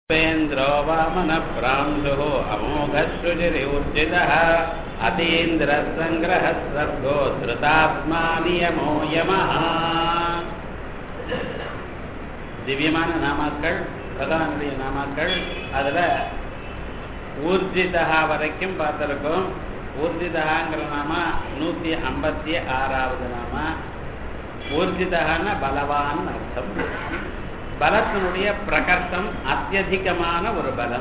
पेन्द्रो वामनप्रांशुः अमोघसृजिरिवर्जितः अतीन्द्रसङ्ग्रहः सर्गो धृतात्मा नियमो யமः திவ்யமான நாமாக்கள் பகவானுடைய நாமாக்கள் அதில் ஊர்ஜிதா வரைக்கும் பார்த்துருக்கோம் ஊர்ஜிதாங்கிற நாம நூற்றி ஐம்பத்தி ஆறாவது நாம ஊர்ஜிதான்னா பலவான் அர்த்தம் பலத்தினுடைய பிரகர்ஷம் அத்தியதிகமான ஒரு பலம்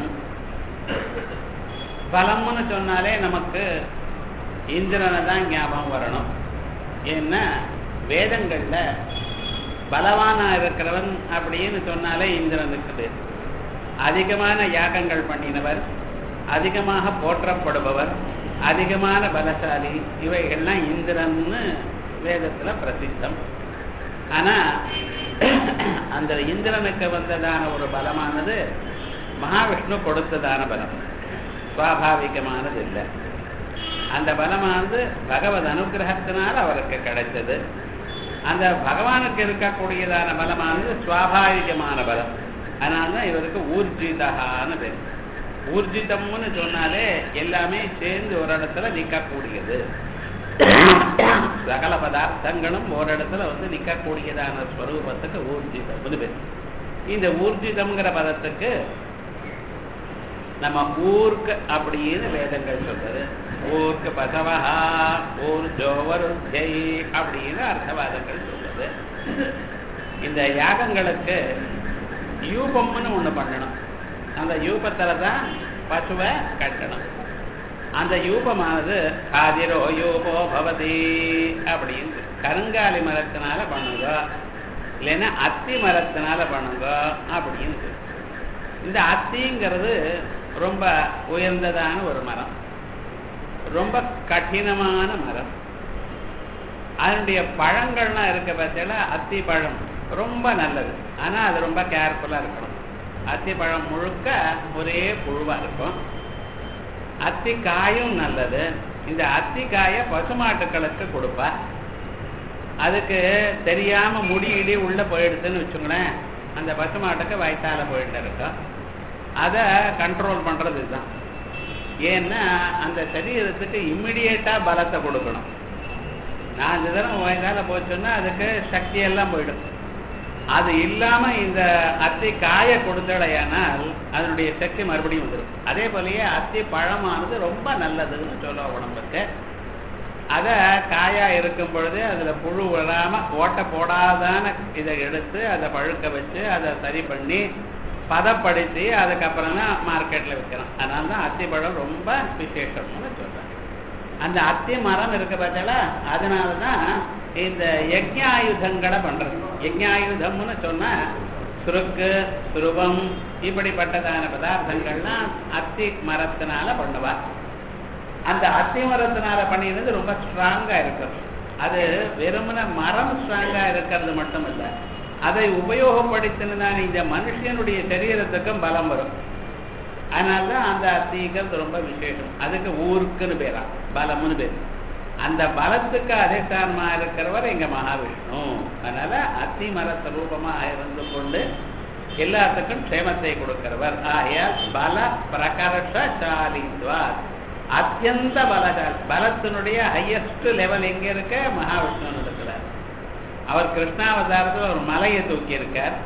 பலம்னு சொன்னாலே நமக்கு இந்திரனை தான் ஞாபகம் வரணும் ஏன்னா வேதங்கள்ல பலவானா இருக்கிறவன் அப்படின்னு சொன்னாலே இந்திரனுக்கு பேர் அதிகமான யாகங்கள் பண்ணினவர் அதிகமாக போற்றப்படுபவர் அதிகமான பலசாலி இவைகள்லாம் இந்திரன்னு வேதத்துல பிரசித்தம் ஆனா அந்த இந்திரனுக்கு வந்ததான ஒரு பலமானது மகாவிஷ்ணு கொடுத்ததான பலம் சுவாபாவிகமானது இல்லை அந்த பலமானது பகவத் அனுகிரகத்தினால் அவருக்கு கிடைத்தது அந்த பகவானுக்கு இருக்கக்கூடியதான பலமானது சுவாபாவிகமான பலம் அதனால தான் இவருக்கு ஊர்ஜிதகான்னு பேர் ஊர்ஜிதம்னு சொன்னாலே எல்லாமே சேர்ந்து ஒரு இடத்துல நிற்கக்கூடியது சகல பதார்த்தங்களும் ஒரு இடத்துல வந்து நிற்கக்கூடியதான ஸ்வரூபத்துக்கு ஊர்ஜிதம்னு பேர் இந்த ஊர்ஜிதம்ங்கிற பதத்துக்கு நம்ம ஊர்க்கு அப்படின்னு வேதங்கள் சொல்றது ஊர்க்கு பசவஹா ஊர்ஜோவருஜை அப்படின்னு அர்த்தவாதங்கள் சொல்றது இந்த யாகங்களுக்கு யூபம்னு ஒண்ணு பண்ணணும் அந்த யூபத்துல தான் பசுவை கட்டணும் அந்த யூபமானது காதிரோ யூபோ பவதி அப்படின்னு கருங்காலி மரத்தினால பண்ணுங்க இல்லைன்னா அத்தி மரத்தினால பண்ணுங்க அப்படின்னு இந்த அத்திங்கிறது ரொம்ப உயர்ந்ததான ஒரு மரம் ரொம்ப கடினமான மரம் அதனுடைய பழங்கள்லாம் இருக்க பார்த்தீங்கன்னா அத்தி பழம் ரொம்ப நல்லது ஆனால் அது ரொம்ப கேர்ஃபுல்லாக இருக்கணும் அத்தி பழம் முழுக்க ஒரே புழுவாக இருக்கும் அத்தி காயும் நல்லது இந்த அத்தி காயை பசுமாட்டுக்களுக்கு கொடுப்பா அதுக்கு தெரியாம முடியிடி உள்ள போயிடுதுன்னு வச்சுங்களேன் அந்த பசுமாட்டுக்கு வயசால போயிட்டு இருக்கும் அதை கண்ட்ரோல் பண்றது இதுதான் ஏன்னா அந்த சரீரத்துக்கு இம்மிடியேட்டா பலத்தை கொடுக்கணும் நாலு தரம் வயசால போச்சுன்னா அதுக்கு சக்தி எல்லாம் போயிடும் அது இல்லாம இந்த அத்தி காய கொடுத்தடையானால் அதனுடைய சக்தி மறுபடியும் வந்துடும் அதே போலயே அத்தி பழமானது ரொம்ப நல்லதுன்னு சொல்ல உடம்புக்கு அதை காயா இருக்கும் பொழுது அதுல புழு விழாம ஓட்ட போடாதான இதை எடுத்து அதை பழுக்க வச்சு அதை சரி பண்ணி பதப்படுத்தி அதுக்கப்புறம் தான் மார்க்கெட்ல விற்கிறோம் அதனால தான் அத்தி பழம் ரொம்ப விசேஷம்னு சொல்றாங்க அந்த அத்தி மரம் இருக்கு பார்த்தா அதனால தான் இந்த யஜ்ஞாயுதங்களை பண்றது யஜ்ஞாயுதம்னு சொன்னா சுருக்கு சுருபம் இப்படிப்பட்டதான பதார்த்தங்கள்லாம் அத்தி மரத்தினால பண்ணுவா அந்த அத்தி மரத்தினால பண்ணினது ரொம்ப ஸ்ட்ராங்கா இருக்கும் அது வெறுமன மரம் ஸ்ட்ராங்கா இருக்கிறது மட்டும் இல்லை அதை உபயோகப்படுத்தினதான இந்த மனுஷனுடைய சரீரத்துக்கும் பலம் வரும் அதனால்தான் அந்த அத்திங்கிறது ரொம்ப விசேஷம் அதுக்கு ஊருக்குன்னு பேரா பலம்னு பேர் அந்த பலத்துக்கு அதிஷ்டானமா இருக்கிறவர் எங்க மகாவிஷ்ணு அதனால அத்தி மரத்த ரூபமா இருந்து கொண்டு எல்லாத்துக்கும் க்ஷேமத்தை கொடுக்கிறவர் ஆயால் பல பிரகர்ஷாலித்வார் அத்தியந்த பலகால் பலத்தினுடைய ஹையஸ்ட் லெவல் எங்க இருக்க மகாவிஷ்ணு இருக்கிறார் அவர் கிருஷ்ணாவதாரத்தில் ஒரு மலையை தூக்கி இருக்கார்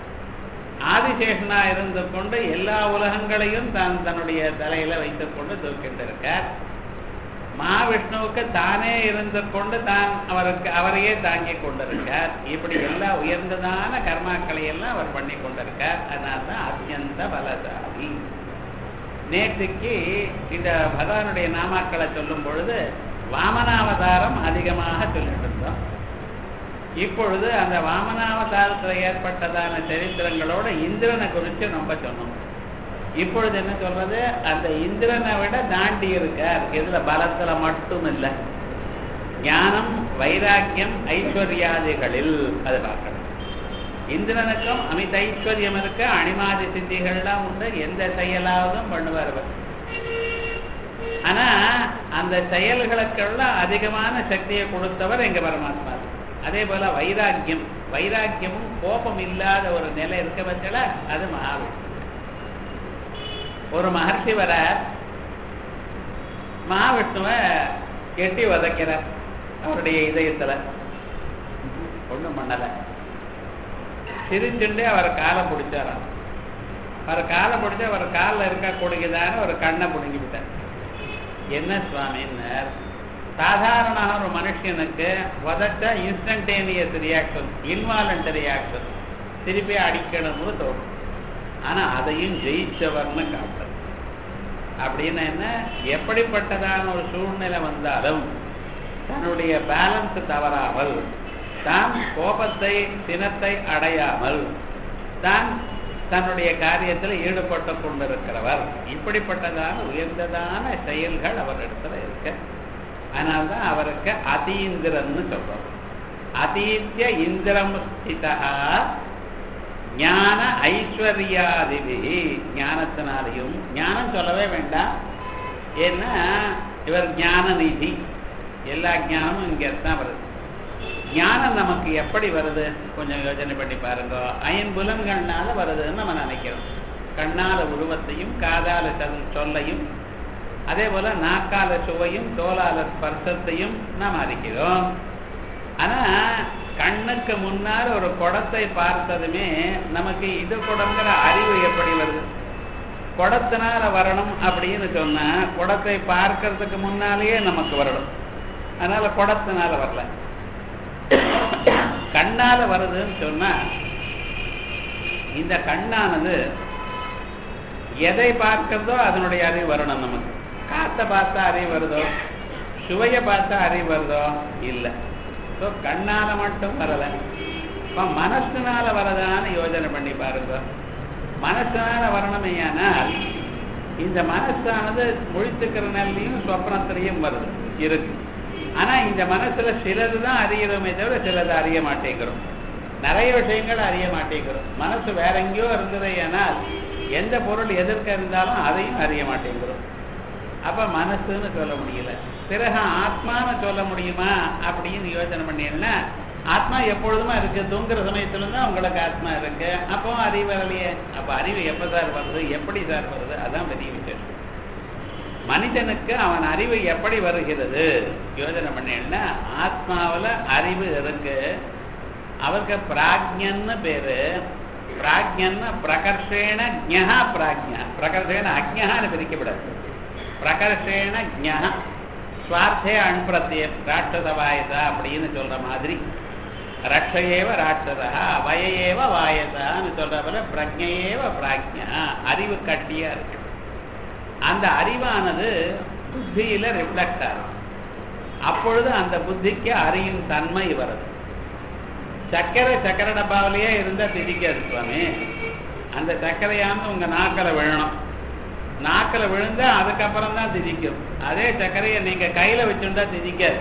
ஆதிசேஷனா இருந்து கொண்டு எல்லா உலகங்களையும் தான் தன்னுடைய தலையில வைத்துக் கொண்டு தூக்கிட்டு இருக்கார் மகாவிஷ்ணுவுக்கு தானே இருந்து கொண்டு தான் அவருக்கு அவரையே தாங்கி கொண்டிருக்கார் இப்படி எல்லா உயர்ந்ததான கர்மாக்களை எல்லாம் அவர் பண்ணி கொண்டிருக்கார் அதனால தான் அத்தியந்த பலசாலி நேற்றுக்கு இந்த பகவானுடைய நாமாக்களை சொல்லும் பொழுது வாமனாவதாரம் அதிகமாக சொல்லிட்டு இருந்தோம் இப்பொழுது அந்த வாமனாவதாரத்தில் ஏற்பட்டதான சரித்திரங்களோட இந்திரனை குறித்து ரொம்ப சொன்னோம் இப்பொழுது என்ன சொல்றது அந்த இந்திரனை விட தாண்டி இருக்கார் இதுல பலத்துல மட்டும் இல்லை ஞானம் வைராக்கியம் ஐஸ்வர்யாதிகளில் அது பார்க்கணும் இந்திரனுக்கும் அமித ஐஸ்வர்யம் இருக்க அணிமாதி சித்திகள்லாம் உண்டு எந்த செயலாவதும் பண்ணுவார் ஆனா அந்த செயல்களுக்கெல்லாம் அதிகமான சக்தியை கொடுத்தவர் எங்க பரமாத்மா அதே போல வைராக்கியம் வைராக்கியமும் கோபம் இல்லாத ஒரு நிலை இருக்க பட்சல அது மகாவிஷ்ணு ஒரு மகர்ஷி வர மகாவிஷ்ணுவை எட்டி வதைக்கிறார் அவருடைய இதயத்துல ஒண்ணும் பண்ணல சிரிச்சுண்டு அவர் காலை பிடிச்சாராம் அவர் காலை பிடிச்சு அவர் காலில் இருக்கக்கூடியதான ஒரு கண்ணை பிடுங்கி விட்டார் என்ன சுவாமின்னார் சாதாரணமாக ஒரு மனுஷனுக்கு வதச்சா இன்ஸ்டன்டேனியஸ் ரியாக்ஷன் இன்வாலண்டரி ஆக்ஷன் திருப்பி அடிக்கணும்னு தோணும் ஆனா அதையும் ஜெயிச்சவர்னு காட்டுறது அப்படின்னா என்ன எப்படிப்பட்டதான ஒரு சூழ்நிலை வந்தாலும் தன்னுடைய பேலன்ஸ் தவறாமல் தான் கோபத்தை சினத்தை அடையாமல் தான் தன்னுடைய காரியத்தில் ஈடுபட்டு கொண்டிருக்கிறவர் இப்படிப்பட்டதான உயர்ந்ததான செயல்கள் அவரிடத்துல இருக்கு அதனால்தான் அவருக்கு அதீந்திரன்னு சொல்றோம் அதீத்திய இந்திரம் ஸ்திதா ஞான ஐஸ்வர்யாதிபி ஞானத்தினாலையும் ஞானம் சொல்லவே வேண்டாம் ஏன்னா இவர் ஞான நிதி எல்லா ஞானமும் இங்கே தான் வருது ஞானம் நமக்கு எப்படி வருது கொஞ்சம் யோசனை பண்ணி பாருங்க ஐம்புலன்கள்னால வருதுன்னு நம்ம நினைக்கிறோம் கண்ணால உருவத்தையும் காதால சொல்- சொல்லையும் அதே போல நாக்கால சுவையும் தோலால ஸ்பர்சத்தையும் நாம் அறிக்கிறோம் ஆனா கண்ணுக்கு முன்னால் ஒரு குடத்தை பார்த்ததுமே நமக்கு இது குடங்கிற அறிவு எப்படி வருது குடத்தினால வரணும் அப்படின்னு சொன்னா குடத்தை பார்க்கறதுக்கு முன்னாலேயே நமக்கு வரணும் அதனால குடத்தினால வரல கண்ணால வருதுன்னு சொன்னா இந்த கண்ணானது எதை பார்க்கிறதோ அதனுடைய அறிவு வரணும் நமக்கு காத்தை பார்த்தா அறிவு வருதோ சுவையை பார்த்தா அறிவு வருதோ இல்லை ஸோ கண்ணால மட்டும் வரல இப்போ மனசுனால வரதான்னு யோசனை பண்ணி பாருங்க மனசுனால வரணுமையானால் இந்த மனசானது முழித்துக்கிற நிலையும் சொப்னத்திலையும் வருது இருக்கு ஆனா இந்த மனசுல சிலது தான் அறிகிறோமே தவிர சிலது அறிய மாட்டேங்கிறோம் நிறைய விஷயங்கள் அறிய மாட்டேங்கிறோம் மனசு வேற எங்கேயோ இருந்தது ஆனால் எந்த பொருள் எதிர்க்க இருந்தாலும் அதையும் அறிய மாட்டேங்கிறோம் அப்ப மனசுன்னு சொல்ல முடியல பிறகு ஆத்மான்னு சொல்ல முடியுமா அப்படின்னு யோசனை பண்ணீங்கன்னா ஆத்மா எப்பொழுதுமா இருக்கு தூங்குற சமயத்துல தான் உங்களுக்கு ஆத்மா இருக்கு அப்போ அறிவு வரலையே அப்ப அறிவு எப்ப சார் வருது எப்படி சார் வருது அதான் பெரிய விஷயம் மனிதனுக்கு அவன் அறிவு எப்படி வருகிறது யோசனை பண்ணீங்கன்னா ஆத்மாவுல அறிவு இருக்கு அவருக்கு பிராஜ்யன்னு பேரு பிராஜ்யன்னு பிரகர்ஷேன ஜா பிராஜ்யா பிரகர்ஷேன அஜ்ஞான்னு பிரிக்கப்படாது பிரகர்ஷேன ஜா சுவார்த்தே அன்பிரத்தியம் ராட்சசவாயசா அப்படின்னு சொல்ற மாதிரி ரட்சையேவ ராட்சதா வயேவ வாயசான்னு சொல்ற போல பிரஜையேவ பிராஜ்யா அறிவு கட்டியா இருக்கு அந்த அறிவானது புத்தியில ரிஃப்ளெக்ட் ஆகும் அப்பொழுது அந்த புத்திக்கு அறியும் தன்மை வருது சர்க்கரை சக்கரை டப்பாவிலேயே இருந்தா திதிக்காது சுவாமி அந்த சர்க்கரையானது உங்க நாக்கில் விழணும் நாக்கில் விழுந்தா அதுக்கப்புறம் தான் திதிக்கும் அதே சர்க்கரையை நீங்க கையில வச்சுட்டா திதிக்காது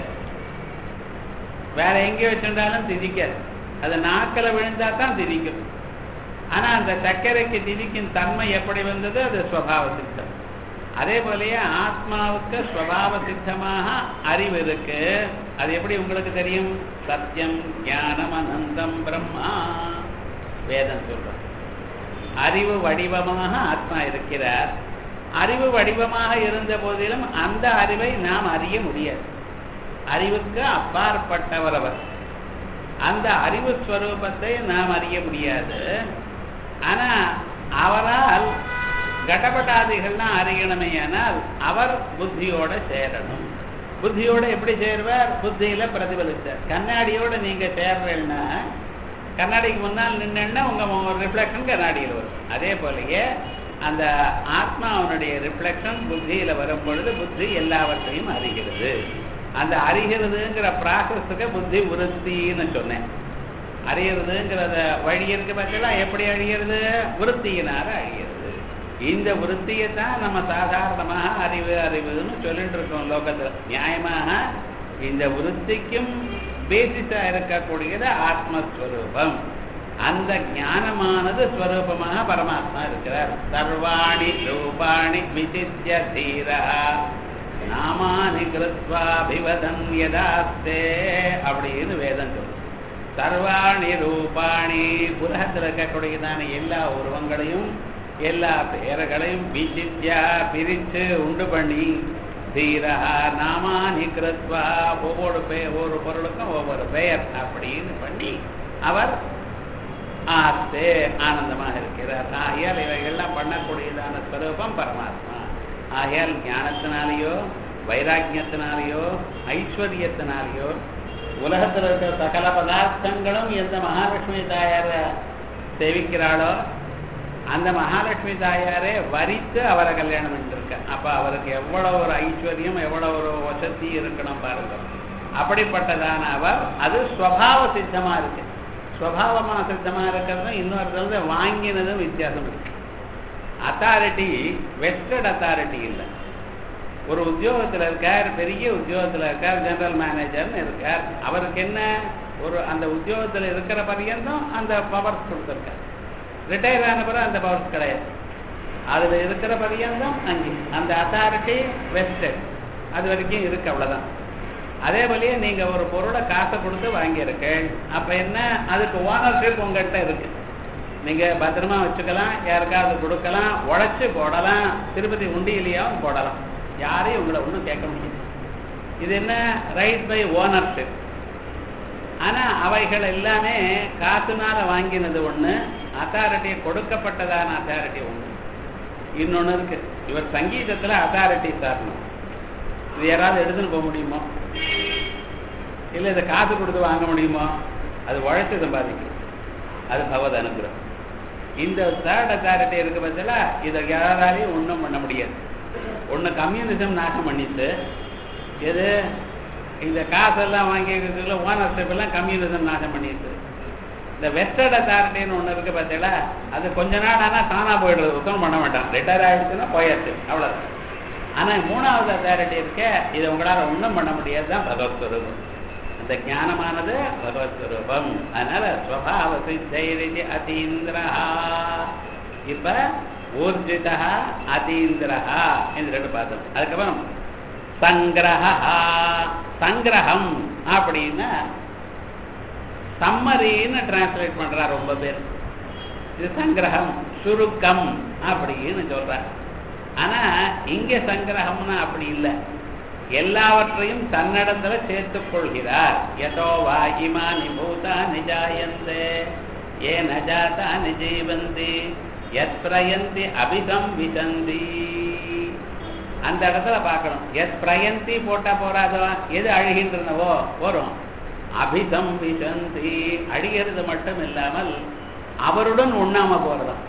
வேற எங்கே வச்சுட்டாலும் திதிக்காது அது நாக்கில் விழுந்தா தான் திதிக்கும் ஆனா அந்த சர்க்கரைக்கு திதிக்கும் தன்மை எப்படி வந்தது அது ஸ்வபாவ சித்தம் அதே போலயே ஆத்மாவுக்கு ஸ்வபாவ சித்தமாக அறிவு இருக்கு அது எப்படி உங்களுக்கு தெரியும் சத்தியம் ஞானம் அனந்தம் பிரம்மா வேதம் சொல்றோம் அறிவு வடிவமாக ஆத்மா இருக்கிறார் அறிவு வடிவமாக இருந்த போதிலும் அந்த அறிவை நாம் அறிய முடியாது அறிவுக்கு அப்பாற்பட்டவர் அவர் அந்த அறிவு ஸ்வரூபத்தை நாம் அறிய முடியாது ஆனா அவரால் கடபட்டாதிகள்லாம் அறியணுமேயானால் அவர் புத்தியோட சேரணும் புத்தியோட எப்படி சேருவார் புத்தியில பிரதிபலித்தார் கண்ணாடியோட நீங்க சேர்றீங்கன்னா கண்ணாடிக்கு முன்னால் நின்னா உங்க ரிஃப்ளெக்ஷன் கண்ணாடியில் வரும் அதே போலயே அந்த ஆத்மா அவனுடைய ரிஃப்ளெக்ஷன் புத்தியில வரும் பொழுது புத்தி எல்லாவற்றையும் அறிகிறது அந்த அறிகிறதுங்கிற ப்ராசஸுக்கு புத்தி விருத்தின்னு சொன்னேன் அறியறதுங்கிறத வழி இருக்கு பார்த்தீங்களா எப்படி அழிகிறது விருத்தியினால அழிகிறது இந்த விருத்தியை தான் நம்ம சாதாரணமாக அறிவு அறிவுன்னு சொல்லிட்டு இருக்கோம் லோகத்தில் நியாயமாக இந்த விருத்திக்கும் பேசிஸா இருக்கக்கூடியது ஆத்மஸ்வரூபம் அந்த ஞானமானது ஸ்வரூபமாக பரமாத்மா இருக்கிறார் சர்வாணி ரூபாணி விசித்திய தீரா நாமானி கிருத்வாபிவதன் யதாஸ்தே அப்படின்னு வேதம் சொல்லும் சர்வாணி ரூபாணி உலகத்தில் இருக்கக்கூடியதான எல்லா உருவங்களையும் எல்லா பெயர்களையும் விசித்யா பிரித்து உண்டு பண்ணி தீரா நாமானி கிருத்வா ஒவ்வொரு பெயர் ஒவ்வொரு பொருளுக்கும் ஒவ்வொரு பெயர் அப்படின்னு பண்ணி அவர் ஆஸ்தே ஆனந்தமாக இருக்கிறார் ஆகையால் இவைகள்லாம் பண்ணக்கூடியதான ஸ்வரூபம் பரமாத்மா ஆகையால் ஞானத்தினாலேயோ வைராக்கியத்தினாலேயோ ஐஸ்வர்யத்தினாலேயோ உலகத்தில் இருக்கிற சகல பதார்த்தங்களும் எந்த மகாலட்சுமி தாயார சேவிக்கிறாளோ அந்த மகாலட்சுமி தாயாரே வரித்து அவரை கல்யாணம் பண்ணிருக்க அப்ப அவருக்கு எவ்வளவு ஒரு ஐஸ்வர்யம் எவ்வளவு ஒரு வசதி இருக்கணும் பாருங்க அப்படிப்பட்டதான அவர் அது ஸ்வபாவ சித்தமா இருக்கு ஸ்வபாவமா சித்தமா இருக்கிறதும் இன்னொரு வாங்கினதும் வித்தியாசம் இருக்கு அத்தாரிட்டி வெஸ்டட் அத்தாரிட்டி இல்லை ஒரு உத்தியோகத்தில் இருக்கார் பெரிய உத்தியோகத்தில் இருக்கார் ஜெனரல் மேனேஜர்னு இருக்கார் அவருக்கு என்ன ஒரு அந்த உத்தியோகத்தில் இருக்கிற பர்யந்தம் அந்த பவர்ஸ் கொடுத்துருக்கார் ரிட்டையர் ஆன பிறகு அந்த பவர்ஸ் கிடையாது அதில் இருக்கிற பர்யந்தம் அங்கே அந்த அத்தாரிட்டி வெஸ்டட் அது வரைக்கும் இருக்கு அவ்வளோதான் அதே போலயே நீங்கள் ஒரு பொருளை காசை கொடுத்து வாங்கியிருக்கேன் அப்போ என்ன அதுக்கு ஓனர்ஷிப் உங்கள்கிட்ட இருக்கு நீங்கள் பத்திரமா வச்சுக்கலாம் யாருக்காவது கொடுக்கலாம் உழைச்சி போடலாம் திருப்பதி உண்டியிலையாவும் போடலாம் யாரையும் உங்களை ஒன்றும் கேட்க முடியாது இது என்ன ரைட் பை ஓனர்ஷிப் ஆனால் அவைகள் எல்லாமே காசுனால வாங்கினது ஒன்று அத்தாரிட்டி கொடுக்கப்பட்டதான அத்தாரிட்டி ஒன்று இன்னொன்று இருக்கு இவர் சங்கீதத்தில் அத்தாரிட்டி சாரணும் இது யாராவது எடுத்துன்னு போக முடியுமோ இல்லை இதை காசு கொடுத்து வாங்க முடியுமோ அது உழைச்சி சம்பாதிக்கும் அது பகவத் அனுகிரகம் இந்த தேர்ட் அத்தாரிட்டி இருக்கு பட்சத்தில் இதை யாராலையும் ஒன்றும் பண்ண முடியாது ஒன்று கம்யூனிசம் நாசம் பண்ணிட்டு எது இந்த காசெல்லாம் வாங்கி இருக்கிறதுல ஓனர்ஷிப் எல்லாம் கம்யூனிசம் நாசம் பண்ணிட்டு இந்த வெஸ்டர்ட் அத்தாரிட்டின்னு ஒன்று இருக்கு பார்த்தீங்களா அது கொஞ்ச நாள் ஆனால் தானாக போயிடுறது உத்தரம் பண்ண மாட்டான் ரிட்டையர் ஆகிடுச்சுன்னா போயாச்சு அவ்வளோதான் ஆனால் மூணாவது அத்தாரிட்டி இருக்க இதை உங்களால் ஒன்றும் பண்ண முடியாது தான் பகவத் ஸ்வரூபம் அந்த ஞானமானது பகவத் ஸ்வரூபம் அதனால ஸ்வபாவ சித்தைரிதி அதீந்திரா இப்ப ஊர்ஜிதா அதீந்திரா என்று ரெண்டு பார்த்தோம் அதுக்கப்புறம் சங்கிரஹா சங்கிரகம் அப்படின்னா சம்மரின்னு டிரான்ஸ்லேட் பண்றா ரொம்ப பேர் இது சங்கிரகம் சுருக்கம் அப்படின்னு சொல்றார் ஆனா இங்க சங்கிரகம்னா அப்படி இல்லை எல்லாவற்றையும் தன்னிடத்துல சேர்த்துக் கொள்கிறார் எதோ வாயிமா நிபூதா நிஜாயந்தே ஏ நஜாதா நிஜீவந்தி எத் பிரயந்தி அபிதம் விசந்தி அந்த இடத்துல பார்க்கணும் எத் பிரயந்தி போட்டா போறாதோ எது அழுகின்றனவோ வரும் அபிதம் விசந்தி அழிகிறது மட்டும் இல்லாமல் அவருடன் உண்ணாம போறதும்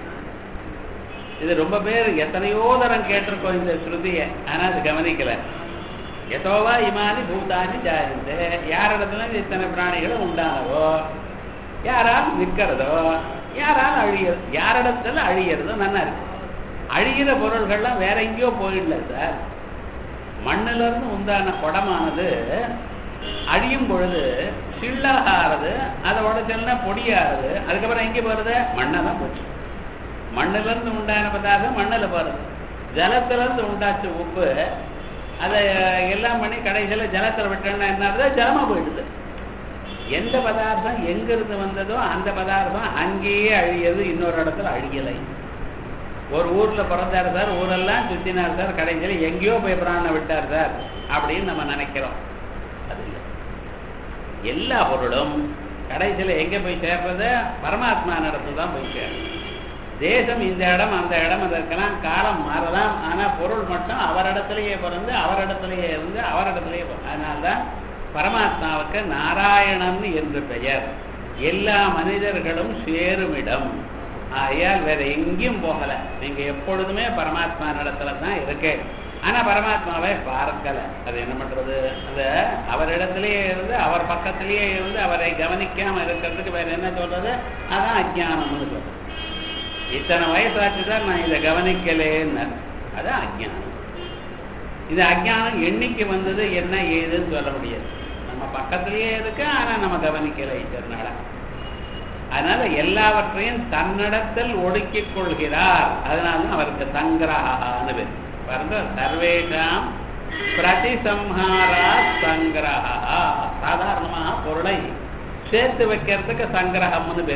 இது ரொம்ப பேர் எத்தனையோ தரம் கேட்டிருக்கோம் இந்த ஸ்ருதியை ஆனா அது கவனிக்கல எதோவா இமானி பூதானி ஜாயந்தே யாரிடத்துல இத்தனை பிராணிகளும் உண்டானவோ யாரால் நிற்கிறதோ யாரால் அழியறது யாரிடத்துல அழியறதோ நல்லா இருக்கு அழிகிற பொருள்கள்லாம் வேற எங்கேயோ போயிடல சார் மண்ணுல இருந்து உண்டான குடமானது அழியும் பொழுது சில்லாகிறது அதை உடச்சல்னா பொடியாகிறது அதுக்கப்புறம் எங்கே போறது மண்ணை தான் போச்சு மண்ணுல இருந்து உண்டான பதார்த்தம் மண்ணில் போறது ஜலத்துல இருந்து உண்டாச்சு உப்பு அதை எல்லாம் பண்ணி கடைசியில் ஜலத்தில் விட்டோம்னா என்ன ஆகுது ஜலமா போயிடுது எந்த பதார்த்தம் எங்கிருந்து வந்ததோ அந்த பதார்த்தம் அங்கேயே அழியது இன்னொரு இடத்துல அழியலை ஒரு ஊர்ல பிறந்தார் சார் ஊரெல்லாம் சுத்தினார் சார் கடைசியில் எங்கேயோ போய் பிராணனை விட்டார் சார் அப்படின்னு நம்ம நினைக்கிறோம் அது இல்லை எல்லா பொருளும் கடைசியில் எங்க போய் சேர்றது பரமாத்மா இடத்துல தான் போய் சேரும் தேசம் இந்த இடம் அந்த இடம் அதற்கெல்லாம் காலம் மாறலாம் ஆனா பொருள் மட்டும் அவரிடத்திலேயே பிறந்து அவரிடத்திலேயே இருந்து அவரிடத்திலேயே அதனால்தான் பரமாத்மாவுக்கு நாராயணன் என்று பெயர் எல்லா மனிதர்களும் சேரும் இடம் ஆகையால் வேற எங்கேயும் போகல நீங்க எப்பொழுதுமே பரமாத்மா இடத்துல தான் இருக்கு ஆனா பரமாத்மாவை பார்க்கல அது என்ன பண்றது அந்த அவரிடத்திலேயே இருந்து அவர் பக்கத்திலேயே இருந்து அவரை கவனிக்காம இருக்கிறதுக்கு வேற என்ன சொல்றது அதான் அஜானம்னு சொல்றது இத்தனை வயசாச்சு தான் நான் இதை கவனிக்கலேன்னு அதான் அஜானம் இது அஜானம் என்னைக்கு வந்தது என்ன ஏதுன்னு சொல்ல முடியாது நம்ம பக்கத்திலேயே இருக்கு ஆனா நம்ம கவனிக்கலை இதனால அதனால எல்லாவற்றையும் தன்னிடத்தில் ஒடுக்கிக் கொள்கிறார் அதனால அவருக்கு சங்கிரகான்னு பேர் பாருங்க சர்வேஷாம் பிரதிசம்ஹாரா சங்கிரகா சாதாரணமாக பொருளை சேர்த்து வைக்கிறதுக்கு சங்கிரகம்னு பேர்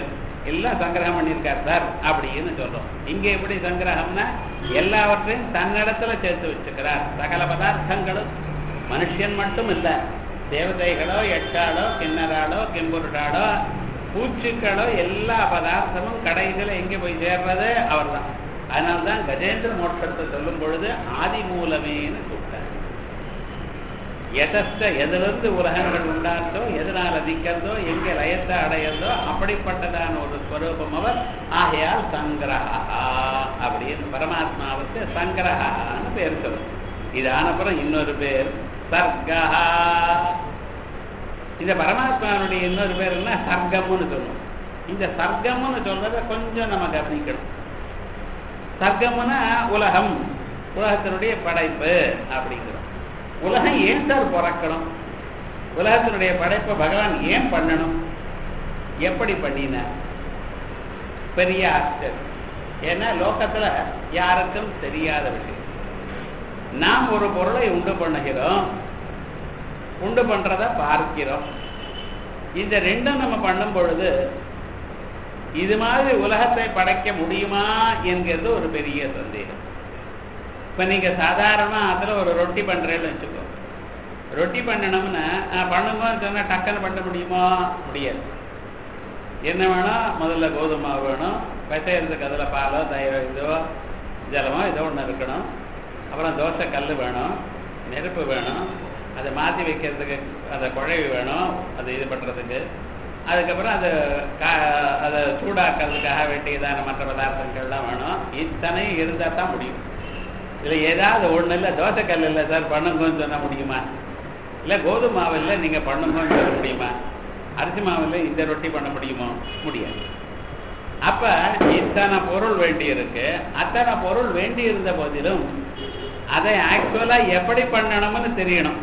எல்லாம் சங்கிரகம் பண்ணியிருக்கார் சார் அப்படின்னு சொல்றோம் இங்க எப்படி சங்கிரகம்னா எல்லாவற்றையும் தன்னிடத்துல சேர்த்து வச்சுக்கிறார் சகல பதார்த்தங்களும் மனுஷன் மட்டும் இல்ல தேவதைகளோ எட்டாளோ கிண்ணறாளோ கிம்புருடாளோ பூச்சிக்களோ எல்லா பதார்த்தமும் கடைசியில் எங்கே போய் சேர்றது அவர்தான் அதனால்தான் கஜேந்திர மோட்சத்தை சொல்லும் பொழுது ஆதி மூலமேன்னு கூப்பிட்டார் எதஸ்த எதிலிருந்து உலகங்கள் உண்டானதோ எதனால் அதிக்கிறதோ எங்கே லயத்தை அடையிறதோ அப்படிப்பட்டதான ஒரு ஸ்வரூபம் அவர் ஆகையால் சங்கிரகா அப்படின்னு பரமாத்மாவுக்கு சங்கிரகான்னு பேர் சொல்லும் இது ஆனப்புறம் இன்னொரு பேர் சர்க்கா இந்த பரமாத்மாவுடைய இன்னொரு பேர் என்ன சர்க்கம்னு சொல்லுவோம் இந்த சர்க்கம்னு சொல்றத கொஞ்சம் நம்ம கவனிக்கணும் சர்க்கம்னா உலகம் உலகத்தினுடைய படைப்பு அப்படிங்கிறோம் உலகம் ஏன் சார் பிறக்கணும் உலகத்தினுடைய படைப்பை பகவான் ஏன் பண்ணணும் எப்படி பண்ணினார் பெரிய ஆச்சரியம் ஏன்னா லோகத்துல யாருக்கும் தெரியாத விஷயம் நாம் ஒரு பொருளை உண்டு பண்ணுகிறோம் உண்டு பண்றத பார்க்கிறோம் இந்த ரெண்டும் நம்ம பண்ணும் பொழுது இது மாதிரி உலகத்தை படைக்க முடியுமா என்கிறது ஒரு பெரிய சந்தேகம் இப்ப நீங்க சாதாரணமா அதுல ஒரு ரொட்டி பண்றேன்னு வச்சுக்கோ ரொட்டி பண்ணணும்னா பண்ணும்போது சொன்னா டக்குன்னு பண்ண முடியுமா முடியாது என்ன வேணும் முதல்ல கோதுமை மாவு வேணும் பிசைறதுக்கு அதில் பாலோ தயிரோ இதோ ஜலமோ ஏதோ ஒன்று இருக்கணும் அப்புறம் தோசை கல் வேணும் நெருப்பு வேணும் அதை மாற்றி வைக்கிறதுக்கு அந்த குழவி வேணும் அது இது பண்ணுறதுக்கு அதுக்கப்புறம் அது கா அதை சூடாக்கிறதுக்காக வேண்டியதான மற்ற பதார்த்தங்கள்லாம் வேணும் இத்தனையும் இருந்தால் தான் முடியும் இதில் ஏதாவது ஒன்றும் இல்லை தோசைக்கல் இல்லை சார் பண்ணுங்கன்னு சொன்னால் முடியுமா இல்லை கோதுமை மாவு இல்லை நீங்கள் பண்ணுங்கன்னு சொல்ல முடியுமா அரிசி மாவில் இந்த ரொட்டி பண்ண முடியுமோ முடியாது அப்ப இத்தனை பொருள் வேண்டி இருக்கு அத்தனை பொருள் வேண்டி இருந்த போதிலும் அதை ஆக்சுவலா எப்படி பண்ணணும்னு தெரியணும்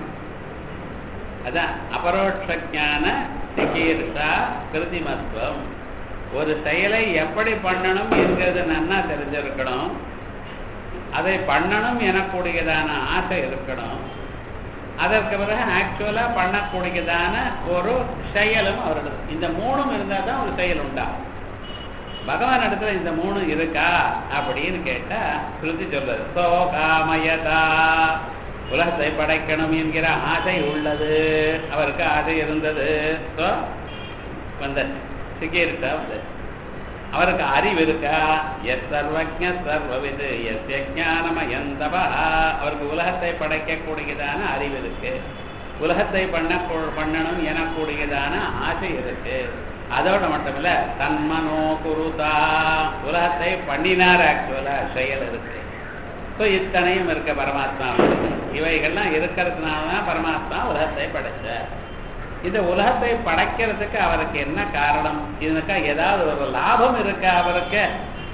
அதான் அபரோட்ச ஞான சிகீர்ஷா கிருதிமத்துவம் ஒரு செயலை எப்படி பண்ணணும் என்கிறது நன்னா தெரிஞ்சிருக்கணும் அதை பண்ணணும் எனக்கூடியதான ஆசை இருக்கணும் அதற்கு பிறகு ஆக்சுவலா பண்ணக்கூடியதான ஒரு செயலும் அவரிடம் இந்த மூணும் இருந்தால் தான் ஒரு செயல் உண்டாகும் பகவான் இடத்துல இந்த மூணு இருக்கா அப்படின்னு கேட்டா ஸ்ருதி சொல்றது சோ காமயதா உலகத்தை படைக்கணும் என்கிற ஆசை உள்ளது அவருக்கு ஆசை இருந்தது ஸோ வந்த சிக்கியிருக்கா வந்து அவருக்கு அறிவு இருக்கா எஸ் சர்வஜ சர்வவிது எஸ் ஞானமயந்தபா அவருக்கு உலகத்தை படைக்கக்கூடியதான அறிவு இருக்கு உலகத்தை பண்ண பண்ணணும் எனக்கூடியதான ஆசை இருக்கு அதோட மட்டும் இல்ல தன்மனோ குருதா உலகத்தை பண்ணினார் ஆக்சுவலா செயல் இருக்கு ஸோ இத்தனையும் இருக்க பரமாத்மா இவைகள்லாம் இருக்கிறதுனால தான் பரமாத்மா உலகத்தை படைச்சார் இந்த உலகத்தை படைக்கிறதுக்கு அவருக்கு என்ன காரணம் இதுக்கா ஏதாவது ஒரு லாபம் இருக்கா அவருக்கு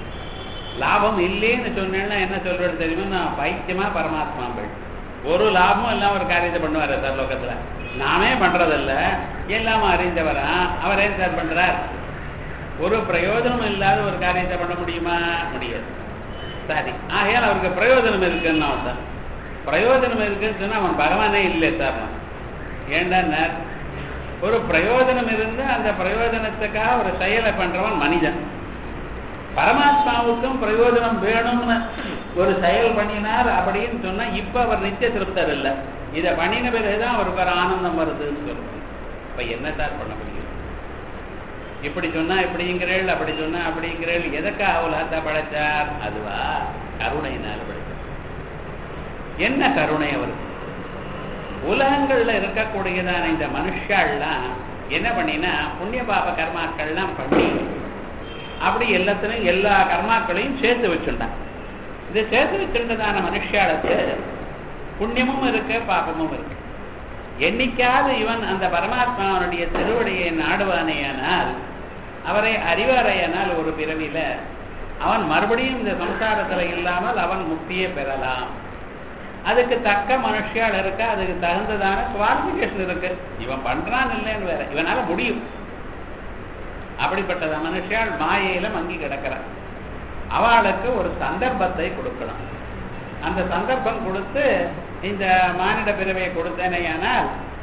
லாபம் இல்லைன்னு சொன்னேன்னா என்ன சொல்றது தெரியுமா நான் பைத்தியமா பரமாத்மா போய் ஒரு லாபமும் இல்லாம ஒரு காரியத்தை பண்ணுவார் சார் லோகத்துல நாமே பண்றதில்ல எல்லாம அறிந்தவரா அவர் ஏன் சார் பண்றார் ஒரு பிரயோஜனம் இல்லாத ஒரு காரியத்தை பண்ண முடியுமா முடியாது சரி ஆகையால் அவருக்கு பிரயோஜனம் இருக்குன்னு அவன் பிரயோஜனம் இருக்குன்னு சொன்னா அவன் பகவானே இல்லை சார் ஏண்டா ஒரு பிரயோஜனம் இருந்து அந்த பிரயோஜனத்துக்காக ஒரு செயலை பண்றவன் மனிதன் பரமாத்மாவுக்கும் பிரயோஜனம் வேணும்னு ஒரு செயல் பண்ணினார் அப்படின்னு சொன்னா இப்ப அவர் நித்திய திருப்தர் இல்லை இதை பண்ணின பிறகுதான் அவருக்கு ஒரு ஆனந்தம் வருதுன்னு சொல்லுவோம் இப்ப என்ன சார் பண்ண முடியும் இப்படி சொன்னா இப்படிங்கிறேள் அப்படி சொன்னா அப்படிங்கிறேள் எதற்காக உலகத்தை படைச்சார் அதுவா கருணையினால் படைச்சார் என்ன கருணை அவருக்கு உலகங்கள்ல இருக்கக்கூடியதான இந்த மனுஷாள்லாம் என்ன பண்ணினா புண்ணிய பாப கர்மாக்கள்லாம் பண்ணி அப்படி எல்லாத்திலையும் எல்லா கர்மாக்களையும் சேர்த்து வச்சுட்டான் இது சேர்த்து வச்சுட்டதான மனுஷாளுக்கு புண்ணியமும் இருக்கு பாபமும் இருக்கு என்னைக்காவது இவன் அந்த பரமாத்மாவனுடைய திருவடியை நாடுவானேயானால் அவரை அறிவாரையானால் ஒரு பிறவியில அவன் மறுபடியும் இந்த சம்சாரத்துல இல்லாமல் அவன் முக்தியை பெறலாம் அதுக்கு தக்க மனுஷியால் இருக்கா அதுக்கு தகுந்ததான குவாலிபிகேஷன் இருக்கு இவன் பண்றான் இல்லைன்னு வேற இவனால முடியும் அப்படிப்பட்டத மனுஷியால் மாயையில மங்கி கிடக்கிறான் அவளுக்கு ஒரு சந்தர்ப்பத்தை கொடுக்கணும் அந்த சந்தர்ப்பம் கொடுத்து இந்த மானிட பிறவையை கொடுத்தேனையானால்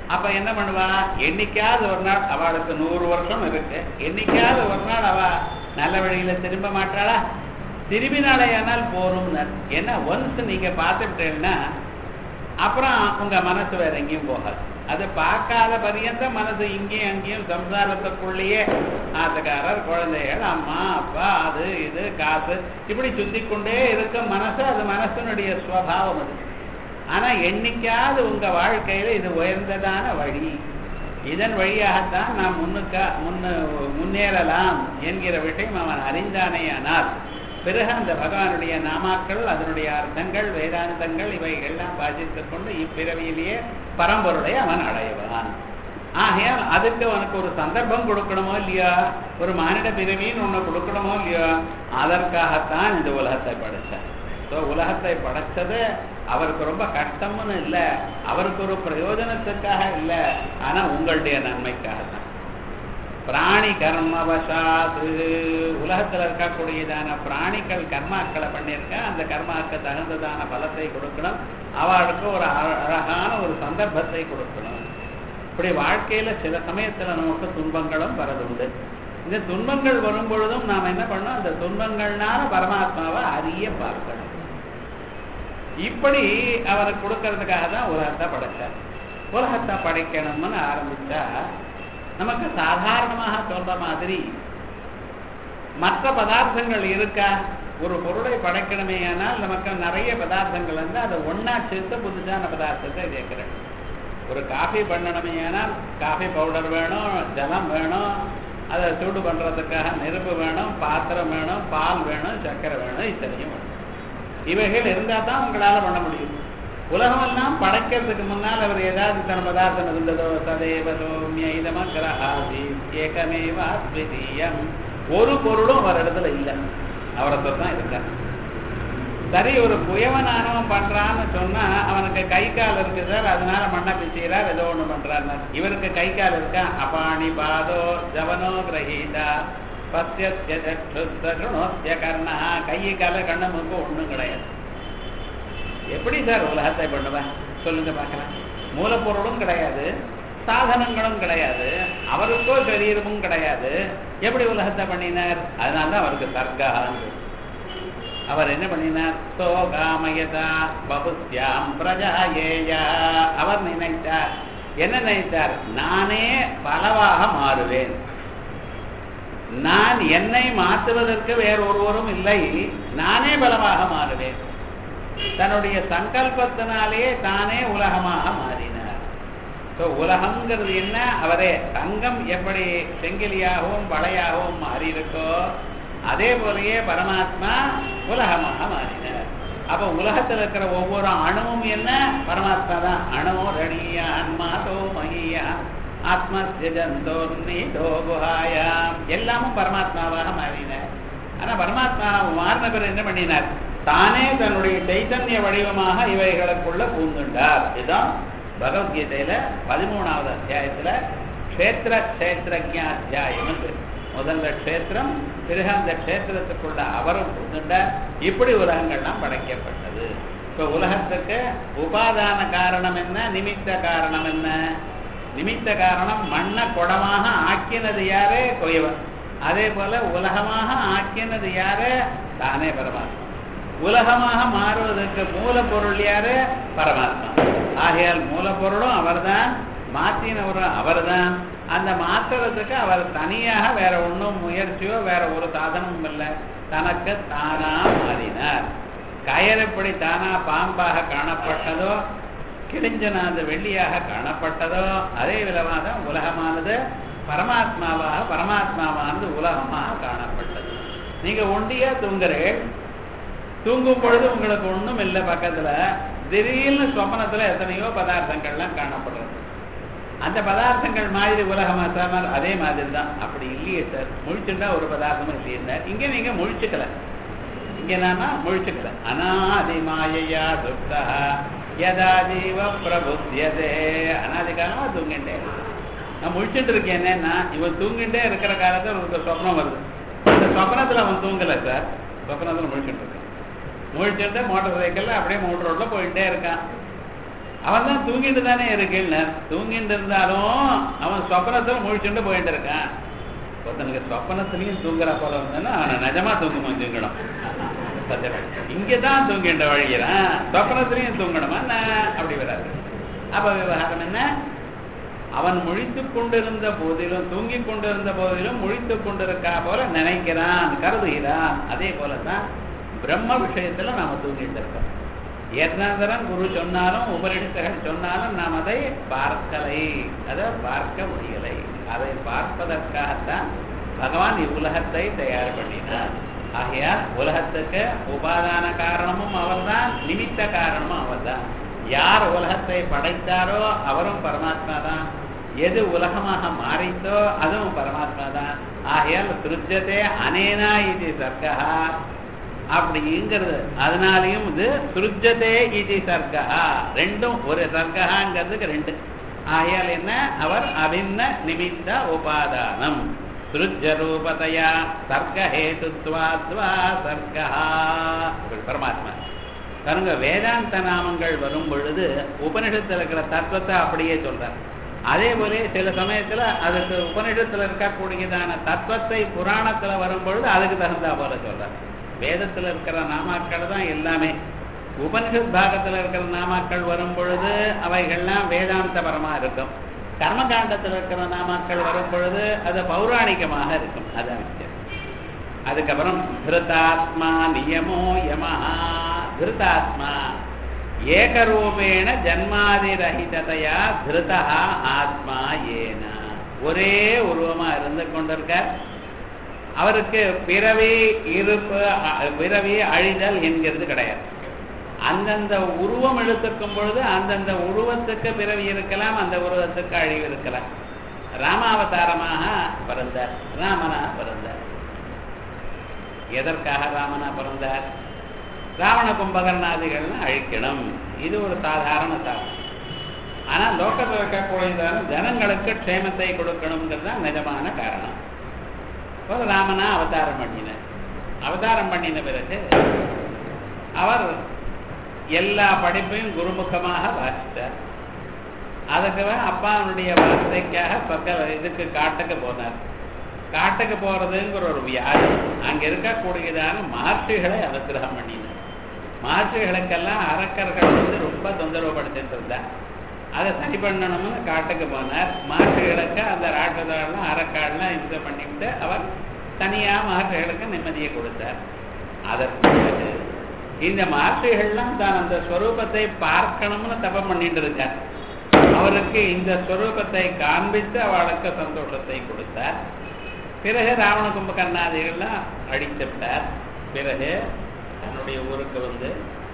அப்ப என்ன பண்ணுவா என்னைக்காவது ஒரு நாள் அவளுக்கு நூறு வருஷம் இருக்கு என்னைக்காவது ஒரு நாள் அவ நல்ல வழியில திரும்ப மாட்டாளா திரும்பினாலேயானால் போரும் ஏன்னா ஒன்ஸ் நீங்க பார்த்துட்டேன்னா அப்புறம் உங்க மனசு வேற எங்கேயும் போகாது அது பார்க்காத பரியந்த மனசு இங்கேயும் அங்கேயும் சம்சாரத்துக்குள்ளேயே ஆத்துக்காரர் குழந்தைகள் அம்மா அப்பா அது இது காசு இப்படி சுத்தி கொண்டே இருக்க மனசு அது மனசனுடைய சுவாவம் அது ஆனா என்னைக்காவது உங்க வாழ்க்கையில இது உயர்ந்ததான வழி இதன் வழியாகத்தான் நாம் முன்னுக்க முன்ன முன்னேறலாம் என்கிற விஷயம் அவன் அறிந்தானேயானால் பிறகு அந்த பகவானுடைய நாமாக்கள் அதனுடைய அர்த்தங்கள் வேதாந்தங்கள் இவைகள்லாம் வாசித்துக் கொண்டு இப்பிறவியிலேயே பரம்பொருளை அவன் அடைவான் ஆகையால் அதுக்கு அவனுக்கு ஒரு சந்தர்ப்பம் கொடுக்கணுமோ இல்லையா ஒரு மானிட பிறவின்னு ஒண்ணு கொடுக்கணுமோ இல்லையா அதற்காகத்தான் இந்த உலகத்தை படைச்சார் ஸோ உலகத்தை படைச்சது அவருக்கு ரொம்ப கஷ்டம்னு இல்லை அவருக்கு ஒரு பிரயோஜனத்துக்காக இல்லை ஆனா உங்களுடைய நன்மைக்காக தான் பிராணி கர்மவசாத்து உலகத்துல இருக்கக்கூடியதான பிராணிகள் கர்மாக்களை பண்ணியிருக்க அந்த கர்மாக்கு தகுந்ததான பலத்தை கொடுக்கணும் அவளுக்கு ஒரு அழ- அழகான ஒரு சந்தர்ப்பத்தை கொடுக்கணும் இப்படி வாழ்க்கையில சில சமயத்துல நமக்கு துன்பங்களும் வரதுண்டு இந்த துன்பங்கள் வரும் பொழுதும் நாம் என்ன பண்ணோம் அந்த துன்பங்கள்னால பரமாத்மாவை அறிய பார்க்கணும் இப்படி அவருக்கு கொடுக்கறதுக்காக தான் உலகத்தை படைச்சார் உலகத்தை படைக்கணும்னு ஆரம்பிச்சா நமக்கு சாதாரணமாக சொல்ற மாதிரி மற்ற பதார்த்தங்கள் இருக்கா ஒரு பொருளை படைக்கணுமே ஆனால் நமக்கு நிறைய பதார்த்தங்கள் வந்து அதை ஒண்ணா சேர்த்து புதுசான பதார்த்தத்தை கேட்கிறேன் ஒரு காஃபி பண்ணணுமே ஆனால் காஃபி பவுடர் வேணும் ஜலம் வேணும் அதை சூடு பண்றதுக்காக நெருப்பு வேணும் பாத்திரம் வேணும் பால் வேணும் சர்க்கரை வேணும் இத்தனையும் வேணும் இவைகள் இருந்தால் தான் உங்களால பண்ண முடியும் உலகமெல்லாம் படைக்கிறதுக்கு முன்னால் அவர் ஏதாவது தன பதார்த்தம் இருந்ததோ சதேவ சோமிய இதமகிரஹாசி ஏகமேவ அத்விதீயம் ஒரு பொருளும் அவர் இடத்துல இல்லை அவரை தான் இருக்கார் சரி ஒரு குயவனானவன் பண்றான்னு சொன்னா அவனுக்கு கை கால் இருக்கு சார் அதனால மண்ணை பிச்சுகிறார் ஏதோ ஒண்ணு பண்றாரு இவருக்கு கை கால் இருக்கா அபாணி பாதோ ஜவனோ கிரகீதா பத்திய சற்றுணோத்திய கர்ணா கை கால கண்ண மூக்கு ஒண்ணும் கிடையாது எப்படி சார் உலகத்தை பண்ணுவேன் சொல்லுங்க பார்க்கலாம் மூலப்பொருளும் கிடையாது சாதனங்களும் கிடையாது அவருக்கோ சரீரமும் கிடையாது எப்படி உலகத்தை பண்ணினார் அதனால தான் அவருக்கு சர்க்கான்னு அவர் என்ன பண்ணினார் சோகாமயதா பகுத்யாம் பிரஜா ஏயா அவர் நினைத்தார் என்ன நினைத்தார் நானே பலவாக மாறுவேன் நான் என்னை மாற்றுவதற்கு வேற ஒருவரும் இல்லை நானே பலமாக மாறுவேன் தன்னுடைய சங்கல்பத்தினாலேயே தானே உலகமாக மாறினார் ஸோ உலகம்ங்கிறது என்ன அவரே தங்கம் எப்படி செங்கிலியாகவும் வளையாகவும் மாறி இருக்கோ அதே போலயே பரமாத்மா உலகமாக மாறினார் அப்ப உலகத்தில் இருக்கிற ஒவ்வொரு அணுவும் என்ன பரமாத்மா தான் அணு ரணியா அன்மாதோ மகியா ஆத்மஸ்யஜந்தோர்னிதோ குஹாயாம் எல்லாமும் பரமாத்மாவாக மாறினார் ஆனா பரமாத்மா மாறின பிறகு என்ன பண்ணினார் தானே தன்னுடைய சைத்தன்ய வடிவமாக இவைகளுக்குள்ள பூந்துண்டார் இதுதான் பகவத்கீதையில பதிமூணாவது அத்தியாயத்துல க்ஷேத்திர க்ஷேத்திரஜா அத்தியாயம் முதல்ல க்ஷேத்திரம் பிறகு அந்த க்ஷேத்திரத்துக்குள்ள அவரும் பூந்துண்டார் இப்படி உலகங்கள்லாம் படைக்கப்பட்டது இப்ப உலகத்துக்கு உபாதான காரணம் என்ன நிமித்த காரணம் என்ன நிமித்த காரணம் மண்ண குடமாக ஆக்கினது யாரு கொயவன் அதே போல உலகமாக ஆக்கினது யாரு தானே பரமாத்மா உலகமாக மாறுவதற்கு மூலப்பொருள் யாரு பரமாத்மா ஆகையால் மூலப்பொருளும் அவர்தான் மாற்றினவரும் அவர்தான் அந்த மாற்றுறதுக்கு அவர் தனியாக வேற ஒன்றும் முயற்சியோ வேற ஒரு சாதனமும் இல்லை தனக்கு தானா மாறினார் கயர் எப்படி தானா பாம்பாக காணப்பட்டதோ கிழிஞ்சனாது வெள்ளியாக காணப்பட்டதோ அதே விதமாக தான் உலகமானது பரமாத்மாவாக பரமாத்மாவானது உலகமாக காணப்பட்டது நீங்க ஒண்டியா தூங்குறேன் தூங்கும் பொழுது உங்களுக்கு ஒண்ணும் இல்லை பக்கத்துல திடீர்னு சொப்பனத்துல எத்தனையோ பதார்த்தங்கள்லாம் காணப்படுறது அந்த பதார்த்தங்கள் மாதிரி உலகமா சார் அதே மாதிரி தான் அப்படி இல்லையே சார் முழிச்சுட்டா ஒரு பதார்த்தமும் இல்லையே சார் இங்க நீங்க முழிச்சுக்கல இங்க நாம முழிச்சுக்கல அனாதி மாயையா சுப்தா யதா ஜீவ பிரபுத்தியதே அனாதி காலமா தூங்கிட்டே இருக்கு. நான் முழிச்சுட்டு இருக்கேன் என்னன்னா இவன் தூங்கிட்டே இருக்கிற காலத்துல ஒரு சொப்னம் வருது அந்த சொப்னத்துல அவன் தூங்கல சார் சொப்னத்துல முழிச்சுட்டு இருக்கான் முழிச்சுட்டு மோட்டார் சைக்கிள்ல அப்படியே மோட்டர் ரோட்ல போயிட்டே இருக்கான் அவன் தான் தூங்கிட்டு தானே இருக்கேன்னு தூங்கிட்டு இருந்தாலும் அவன் சொப்பனத்துல முழிச்சுட்டு போயிட்டு இருக்கான் ஒருத்தனுக்கு சொப்பனத்திலையும் தூங்குற போல வந்தானா அவனை நிஜமா தூங்குமா தூங்கணும் இங்கதான் தூங்கின்ற வழிகிறான் சொப்பனத்திலையும் தூங்கணுமா நான் அப்படி வராது அப்ப விவகாரம் என்ன அவன் முழித்துக் கொண்டிருந்த போதிலும் தூங்கிக் கொண்டிருந்த போதிலும் முழித்துக் கொண்டிருக்கா போல நினைக்கிறான் கருதுகிறான் அதே போலதான் பிரம்ம விஷயத்துல நாம தூங்கிட்டு இருக்கோம் எத்தனாந்தரம் குரு சொன்னாலும் உபரிடத்தர்கள் சொன்னாலும் நாம் அதை பார்க்கலை அதை பார்க்க முடியலை அதை பார்ப்பதற்காகத்தான் பகவான் இவ்வுலகத்தை தயார் பண்ணினார் ஆகையால் உலகத்துக்கு உபாதான காரணமும் அவர்தான் நிமித்த காரணமும் அவர்தான் யார் உலகத்தை படைத்தாரோ அவரும் பரமாத்மா தான் எது உலகமாக மாறித்தோ அதுவும் பரமாத்மா தான் ஆகையால் திருஜதே அனேனா இது சர்க்கா அப்படிங்கிறது அதனாலையும் இது சுருஜதே இது சர்க்கா ரெண்டும் ஒரு சர்க்ககாங்கிறதுக்கு ரெண்டு ஆகையால் என்ன அவர் அபின்ன நிமித்த உபாதானம் சுருஜரூபதையா சர்க்கஹேதுத்வாத்வா சர்க்கா பரமாத்மா பாருங்க வேதாந்த நாமங்கள் வரும் பொழுது உபனிஷத்தில் இருக்கிற தத்துவத்தை அப்படியே சொல்றார் அதே போல சில சமயத்துல அதுக்கு உபனிஷத்துல இருக்கக்கூடியதான தத்துவத்தை புராணத்துல வரும் பொழுது அதுக்கு தகுந்தா போல சொல்றார் வேதத்துல இருக்கிற நாமாக்கள் தான் எல்லாமே உபனிஷத் பாகத்துல இருக்கிற நாமாக்கள் வரும் பொழுது அவைகள்லாம் வேதாந்தபரமா இருக்கும் கர்மகாண்டத்தில் இருக்கிற நாமாக்கள் வரும் பொழுது அது பௌராணிகமாக இருக்கும் அதான் விஷயம் அதுக்கப்புறம் திருதாத்மா நியமோ யமஹா திருதாத்மா ஏகரூபேண ஜன்மாதிரஹிததையா திருதா ஆத்மா ஏன ஒரே உருவமா இருந்து கொண்டிருக்கார் அவருக்கு பிறவி இருப்பு பிறவி அழிதல் என்கிறது கிடையாது அந்தந்த உருவம் எடுத்துக்கும் பொழுது அந்தந்த உருவத்துக்கு பிறவி இருக்கலாம் அந்த உருவத்துக்கு அழிவு இருக்கலாம் ராமாவதாரமாக பிறந்தார் ராமனா பிறந்தார் எதற்காக ராமனா பிறந்தார் ராவண கும்பகர்ணாதிகள்னு அழிக்கணும் இது ஒரு சாதாரண சாதனம் ஆனா லோகத்தில் இருக்கக்கூடியதான ஜனங்களுக்கு க்ஷேமத்தை கொடுக்கணுங்கிறது தான் நிஜமான காரணம் ஒரு ராமனா அவதாரம் பண்ணினார் அவதாரம் பண்ணின பிறகு அவர் எல்லா படிப்பையும் குருமுகமாக வாசித்தார் அதுக்கு அப்பாவுடைய வார்த்தைக்காக பக்க இதுக்கு காட்டுக்கு போனார் காட்டுக்கு போறதுங்கிற ஒரு வியாதி அங்க இருக்கக்கூடியதான மகர்ஷிகளை அனுகிரகம் பண்ணினார் மகர்ஷிகளுக்கெல்லாம் அரக்கர்கள் வந்து ரொம்ப தொந்தரவு படுத்திட்டு இருந்தார் அதை சரி பண்ணணும்னு காட்டுக்கு போனார் மகர்ஷிகளுக்கு அந்த ராட்சதாலாம் அரக்காடெல்லாம் இது பண்ணிவிட்டு அவர் தனியா மகர்ஷிகளுக்கு நிம்மதியை கொடுத்தார் அதற்கு பிறகு இந்த மகர்ஷிகள்லாம் தான் அந்த ஸ்வரூபத்தை பார்க்கணும்னு தபம் பண்ணிட்டு இருக்கார் அவருக்கு இந்த ஸ்வரூபத்தை காண்பித்து அவளுக்கு சந்தோஷத்தை கொடுத்தார் பிறகு ராவண கும்பகர்ணாதிகள்லாம் அடித்து விட்டார் பிறகு தன்னுடைய ஊருக்கு வந்து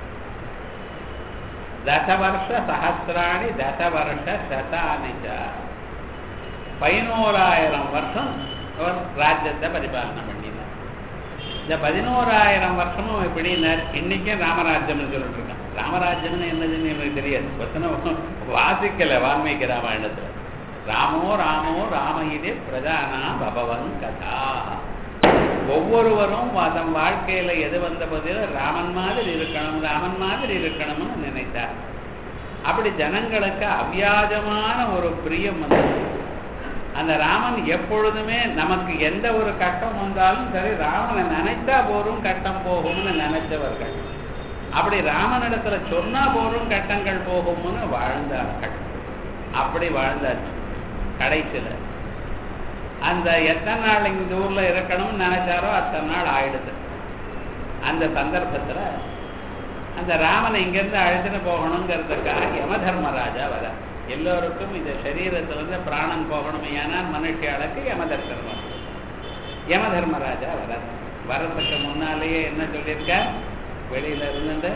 தசவர்ஷ சகசிராணி தசவர்ஷ சதானிச்ச பதினோராயிரம் வருஷம் அவர் ராஜ்யத்தை பரிபாலனை பண்ணினார் இந்த பதினோராயிரம் வருஷமும் எப்படின்னார் இன்னைக்கும் ராமராஜ்யம்னு சொல்லிட்டு இருக்கான் ராமராஜ்யம்னு என்னதுன்னு எனக்கு தெரியாது பத்தனை வாசிக்கல வால்மீகி ராமாயணத்துல ராமோ ராமோ ராம இது பிரதானா பகவன் கதா ஒவ்வொருவரும் தம் வாழ்க்கையில எது வந்த போதிலும் ராமன் மாதிரி இருக்கணும் ராமன் மாதிரி இருக்கணும்னு நினைத்தார் அப்படி ஜனங்களுக்கு அவ்வியாஜமான ஒரு பிரியம் வந்தது அந்த ராமன் எப்பொழுதுமே நமக்கு எந்த ஒரு கட்டம் வந்தாலும் சரி ராமனை நினைத்தா போரும் கட்டம் போகும்னு நினைச்சவர்கள் அப்படி ராமனிடத்துல சொன்னா போரும் கட்டங்கள் போகும்னு வாழ்ந்தார்கள் அப்படி வாழ்ந்தாச்சு கடைசியில அந்த எத்தனை நாள் இந்த ஊர்ல இருக்கணும்னு நினைச்சாரோ அத்தனை நாள் ஆயிடுது அந்த சந்தர்ப்பத்துல அந்த ராமனை இங்கிருந்து அழைத்துட்டு போகணுங்கிறதுக்காக யம தர்மராஜா வர எல்லோருக்கும் இந்த சரீரத்திலிருந்து பிராணன் போகணும் ஏனால் மனுஷியாளுக்கு யம தர்மம் யம தர்மராஜா வர வரத்துக்கு முன்னாலேயே என்ன சொல்லியிருக்க வெளியில இருந்துட்டு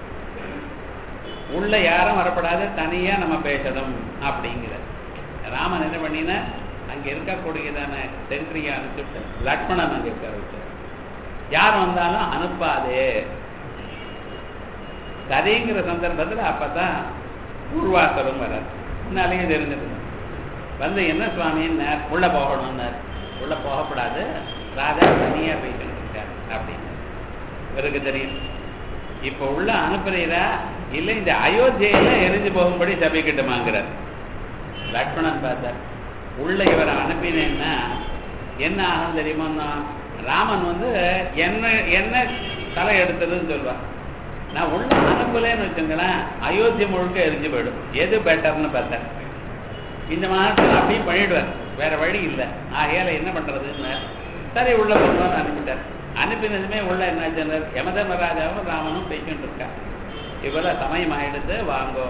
உள்ள யாரும் வரப்படாது தனியா நம்ம பேசணும் அப்படிங்கிற ராமன் என்ன பண்ணினா அங்க இருக்கக்கூடியதான சென்ட்ரியை அனுப்பிச்சுட்டு லக்ஷ்மணன் அங்க இருக்க வச்சார் யார் வந்தாலும் அனுப்பாதே கதைங்கிற சந்தர்ப்பத்தில் அப்பதான் பூர்வாசரும் வர முன்னாலேயே தெரிஞ்சிருந்தேன் வந்து என்ன சுவாமின்னு உள்ள போகணும்னார் உள்ள போகக்கூடாது ராஜா தனியா பேசணும் இருக்கார் அப்படின்னு இவருக்கு தெரியும் இப்ப உள்ள அனுப்புறீரா இல்ல இந்த அயோத்தியில எரிஞ்சு போகும்படி சபிக்கட்டுமாங்கிறார் லக்ஷ்மணன் பார்த்தார் உள்ள இவரை அனுப்பினேன்னா என்ன ஆகும் தெரியுமா ராமன் வந்து என்ன என்ன தலை எடுத்ததுன்னு சொல்லுவான் நான் உள்ள அனுப்பலேன்னு வச்சுங்களேன் அயோத்தி முழுக்க எரிஞ்சு போயிடும் எது பெட்டர்னு பார்த்தேன் இந்த மாதத்தில் அப்படியும் பண்ணிடுவார் வேற வழி இல்லை ஆகையால என்ன பண்றதுன்னு சரி உள்ள போகணும்னு அனுப்பிட்டார் அனுப்பினதுமே உள்ள என்ன யமதர்மராஜாவும் ராமனும் பேசிட்டு இருக்கா இவ்வளவு சமயம் ஆயிடுத்து வாங்கோ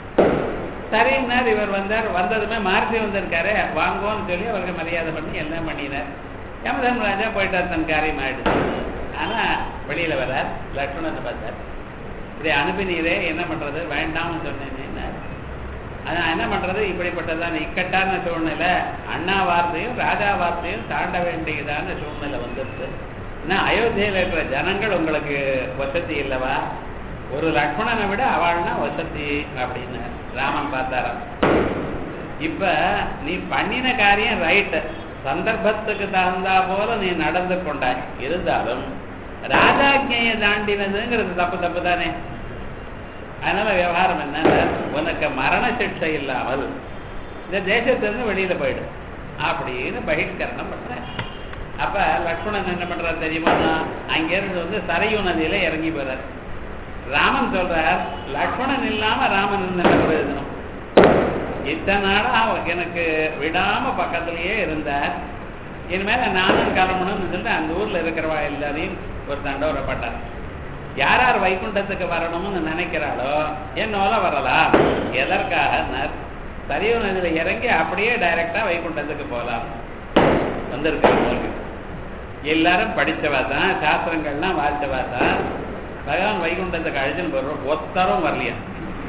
சரின்னார் இவர் வந்தார் வந்ததுமே மாருதி வந்திருக்காரு வாங்கோன்னு சொல்லி அவருக்கு மரியாதை பண்ணி எல்லாம் பண்ணினார் யமதர்மராஜா போயிட்டார் தன் காரியம் ஆயிடுச்சு ஆனா வெளியில வரார் லக்ஷ்மணனை பார்த்தார் இப்படி அனுப்பினீரே என்ன பண்றது வேண்டாம்னு சொன்னேன்னு அதான் என்ன பண்றது இப்படிப்பட்டதான இக்கட்டான சூழ்நிலை அண்ணா வார்த்தையும் ராஜா வார்த்தையும் தாண்ட வேண்டியதான சூழ்நிலை வந்துருச்சு ஏன்னா அயோத்தியில இருக்கிற ஜனங்கள் உங்களுக்கு வசதி இல்லவா ஒரு லக்ஷ்மணனை விட அவள்னா வசதி அப்படின்னு ராமன் பார்த்தாராம் இப்ப நீ பண்ணின காரியம் ரைட்டு சந்தர்ப்பத்துக்கு தகுந்தா போல நீ நடந்து கொண்டாய் இருந்தாலும் ராஜாஜ்ஞையை தாண்டினதுங்கிறது தப்பு தப்பு தானே அதனால விவகாரம் என்ன உனக்கு மரண சிக்ஷை இல்லாமல் இந்த தேசத்திலிருந்து வெளியில போயிடும் அப்படின்னு பகிஷ்கரணம் பண்றேன் அப்ப லக்ஷ்மணன் என்ன பண்றாரு தெரியுமா அங்கிருந்து வந்து சரையு நதியில இறங்கி போறார் ராமன் சொல்றார் லக்ஷ்மணன் இல்லாம ராமன் என்ன பிரயோஜனம் இத்தனை நாடா எனக்கு விடாம பக்கத்திலேயே இருந்தார் இனிமேல நானும் கிளம்பணும்னு சொல்லிட்டு அந்த ஊர்ல இருக்கிறவா எல்லாரையும் ஒரு தண்டோரப்பட்டார் யார் யார் வைகுண்டத்துக்கு வரணும்னு நினைக்கிறாளோ என்னோல வரலாம் எதற்காக சரியோ நதியில இறங்கி அப்படியே டைரக்டா வைகுண்டத்துக்கு போகலாம் வந்திருக்காங்க எல்லாரும் படிச்சவா தான் சாஸ்திரங்கள்லாம் வாசிச்சவா தான் பகவான் வைகுண்டத்துக்கு அழைச்சுன்னு போடுறோம் ஒத்தரும் வரலையா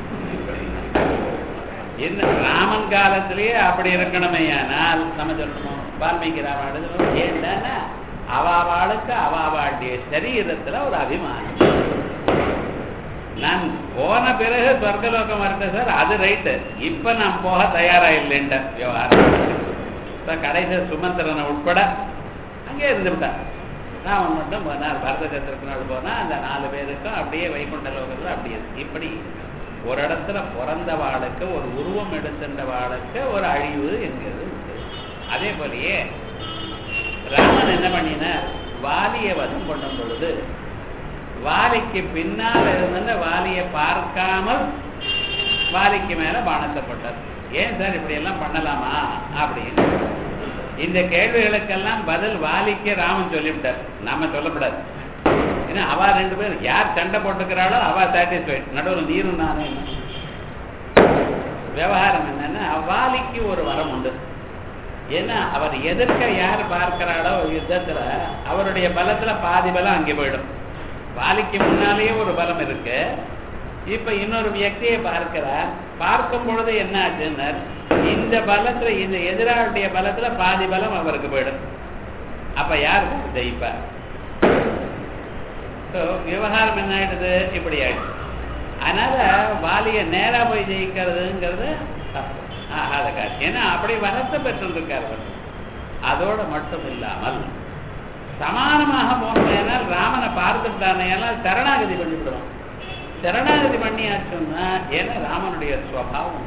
என்ன ராமன் காலத்திலேயே அப்படி இருக்கணுமே ஆனால் நம்ம சொல்லணுமோ வால்மீகி ராமாயணம் ஏன்னா அவாவாளுக்கு அவாவாளுடைய சரீரத்துல ஒரு அபிமானம் நான் போன பிறகு சொர்க்கலோகம் வரட்டேன் சார் அது ரைட்டு இப்ப நான் போக தயாரா இல்லைன்ற விவகாரம் கடைசி சுமந்திரனை உட்பட அங்கே இருந்துவிட்டான் ராமன் மட்டும் போனார் பரத சத்திரத்தினால் போனா அந்த நாலு பேருக்கும் அப்படியே வைகுண்ட லோகத்தில் அப்படியே இப்படி ஒரு இடத்துல பிறந்த வாளுக்கு ஒரு உருவம் எடுத்துட்ட வாளுக்கு ஒரு அழிவு என்கிறது அதே போலயே ராமன் என்ன பண்ணினார் வாலிய வதம் கொண்டும் பொழுது வாலிக்கு பின்னால் இருந்த வாலியை பார்க்காமல் வாலிக்கு மேல பானத்தை போட்டார் ஏன் சார் இப்படி எல்லாம் பண்ணலாமா அப்படின்னு இந்த கேள்விகளுக்கெல்லாம் பதில் வாலிக்கு ராமன் சொல்லிவிட்டார் நாம சொல்லப்படாது ஏன்னா அவ ரெண்டு பேர் யார் சண்டை போட்டுக்கிறாளோ அவ சாட்டிஸ்ஃபைட் நடுவில் நீரும் நானும் விவகாரம் என்னன்னா வாலிக்கு ஒரு வரம் உண்டு ஏன்னா அவர் எதிர்க்க யார் பார்க்கிறாளோ யுத்தத்துல அவருடைய பலத்துல பாதி பலம் அங்கே போயிடும் வாலிக்கு முன்னாலேயே ஒரு பலம் இருக்கு இப்ப இன்னொரு வியக்தியை பார்க்கிறார் பார்க்கும் பொழுது என்ன ஆச்சுன்னா இந்த பலத்துல இந்த எதிராளுடைய பலத்துல பாதி பலம் அவருக்கு போயிடும் அப்ப யார் ஜெயிப்பார் விவகாரம் என்ன ஆயிடுது இப்படி ஆயிடுச்சு அதனால வாலிய நேரா போய் ஜெயிக்கிறதுங்கிறது ஆகாத காட்சி ஏன்னா அப்படி வரத்தை பெற்றிருக்கார் அதோட மட்டும் இல்லாமல் சமானமாக போனேனால் ராமனை பார்த்துட்டானேனால் சரணாகதி பண்ணிவிடுவோம் சரணாகதி பண்ணியாச்சுன்னா ஏன்னா ராமனுடைய சுவாவம்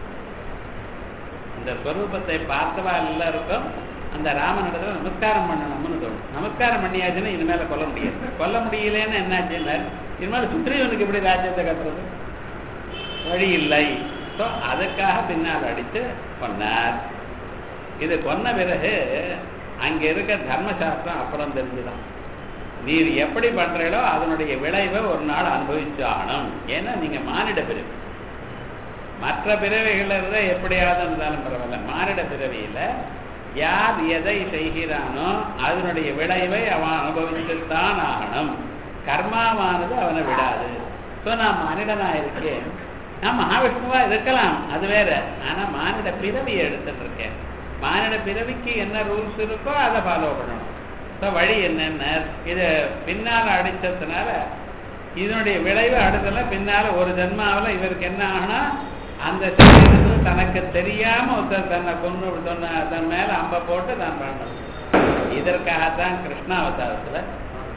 இந்த ஸ்வரூபத்தை பார்த்தவா எல்லாருக்கும் அந்த ராமனிடத்துல நமஸ்காரம் பண்ணணும்னு தோணும் நமஸ்காரம் பண்ணியாச்சுன்னா இனிமேல கொல்ல முடியாது கொல்ல முடியலன்னு என்னாச்சுன்னா இனிமேல் சுக்ரீவனுக்கு எப்படி ராஜ்யத்தை கட்டுறது வழி இல்லை ஸோ அதுக்காக பின்னால் அடித்து கொன்னார் இது கொன்ன பிறகு அங்க இருக்க தர்மசாஸ்திரம் அப்புறம் தெரிஞ்சுதான் நீர் எப்படி பண்றீங்களோ அதனுடைய விளைவை ஒரு நாள் அனுபவிச்சு ஆகணும் ஏன்னா நீங்க மானிட பிறவி மற்ற பிறவிகள் இருந்தா எப்படியாவது இருந்தாலும் பரவாயில்ல மானிட பிறவியில யார் எதை செய்கிறானோ அதனுடைய விளைவை அவன் அனுபவிச்சுத்தான் ஆகணும் கர்மாவானது அவனை விடாது ஸோ நான் மனிதனா இருக்கேன் நான் மகாவிஷ்ணுவா இருக்கலாம் அது வேற ஆனா மானிட பிறவியை எடுத்துட்டு இருக்கேன் மானிட பிறவிக்கு என்ன ரூல்ஸ் இருக்கோ அதை ஃபாலோ பண்ணணும் ஸோ வழி என்னென்ன இது பின்னால் அடிச்சதுனால இதனுடைய விளைவு அடுத்தல பின்னால ஒரு ஜென்மாவில் இவருக்கு என்ன ஆகுனா அந்த சரீரத்தில் தனக்கு தெரியாம ஒருத்தர் தன்னை கொண்டு சொன்ன தன் மேல அம்ப போட்டு தான் பண்ணணும் இதற்காகத்தான் கிருஷ்ணாவதாரத்துல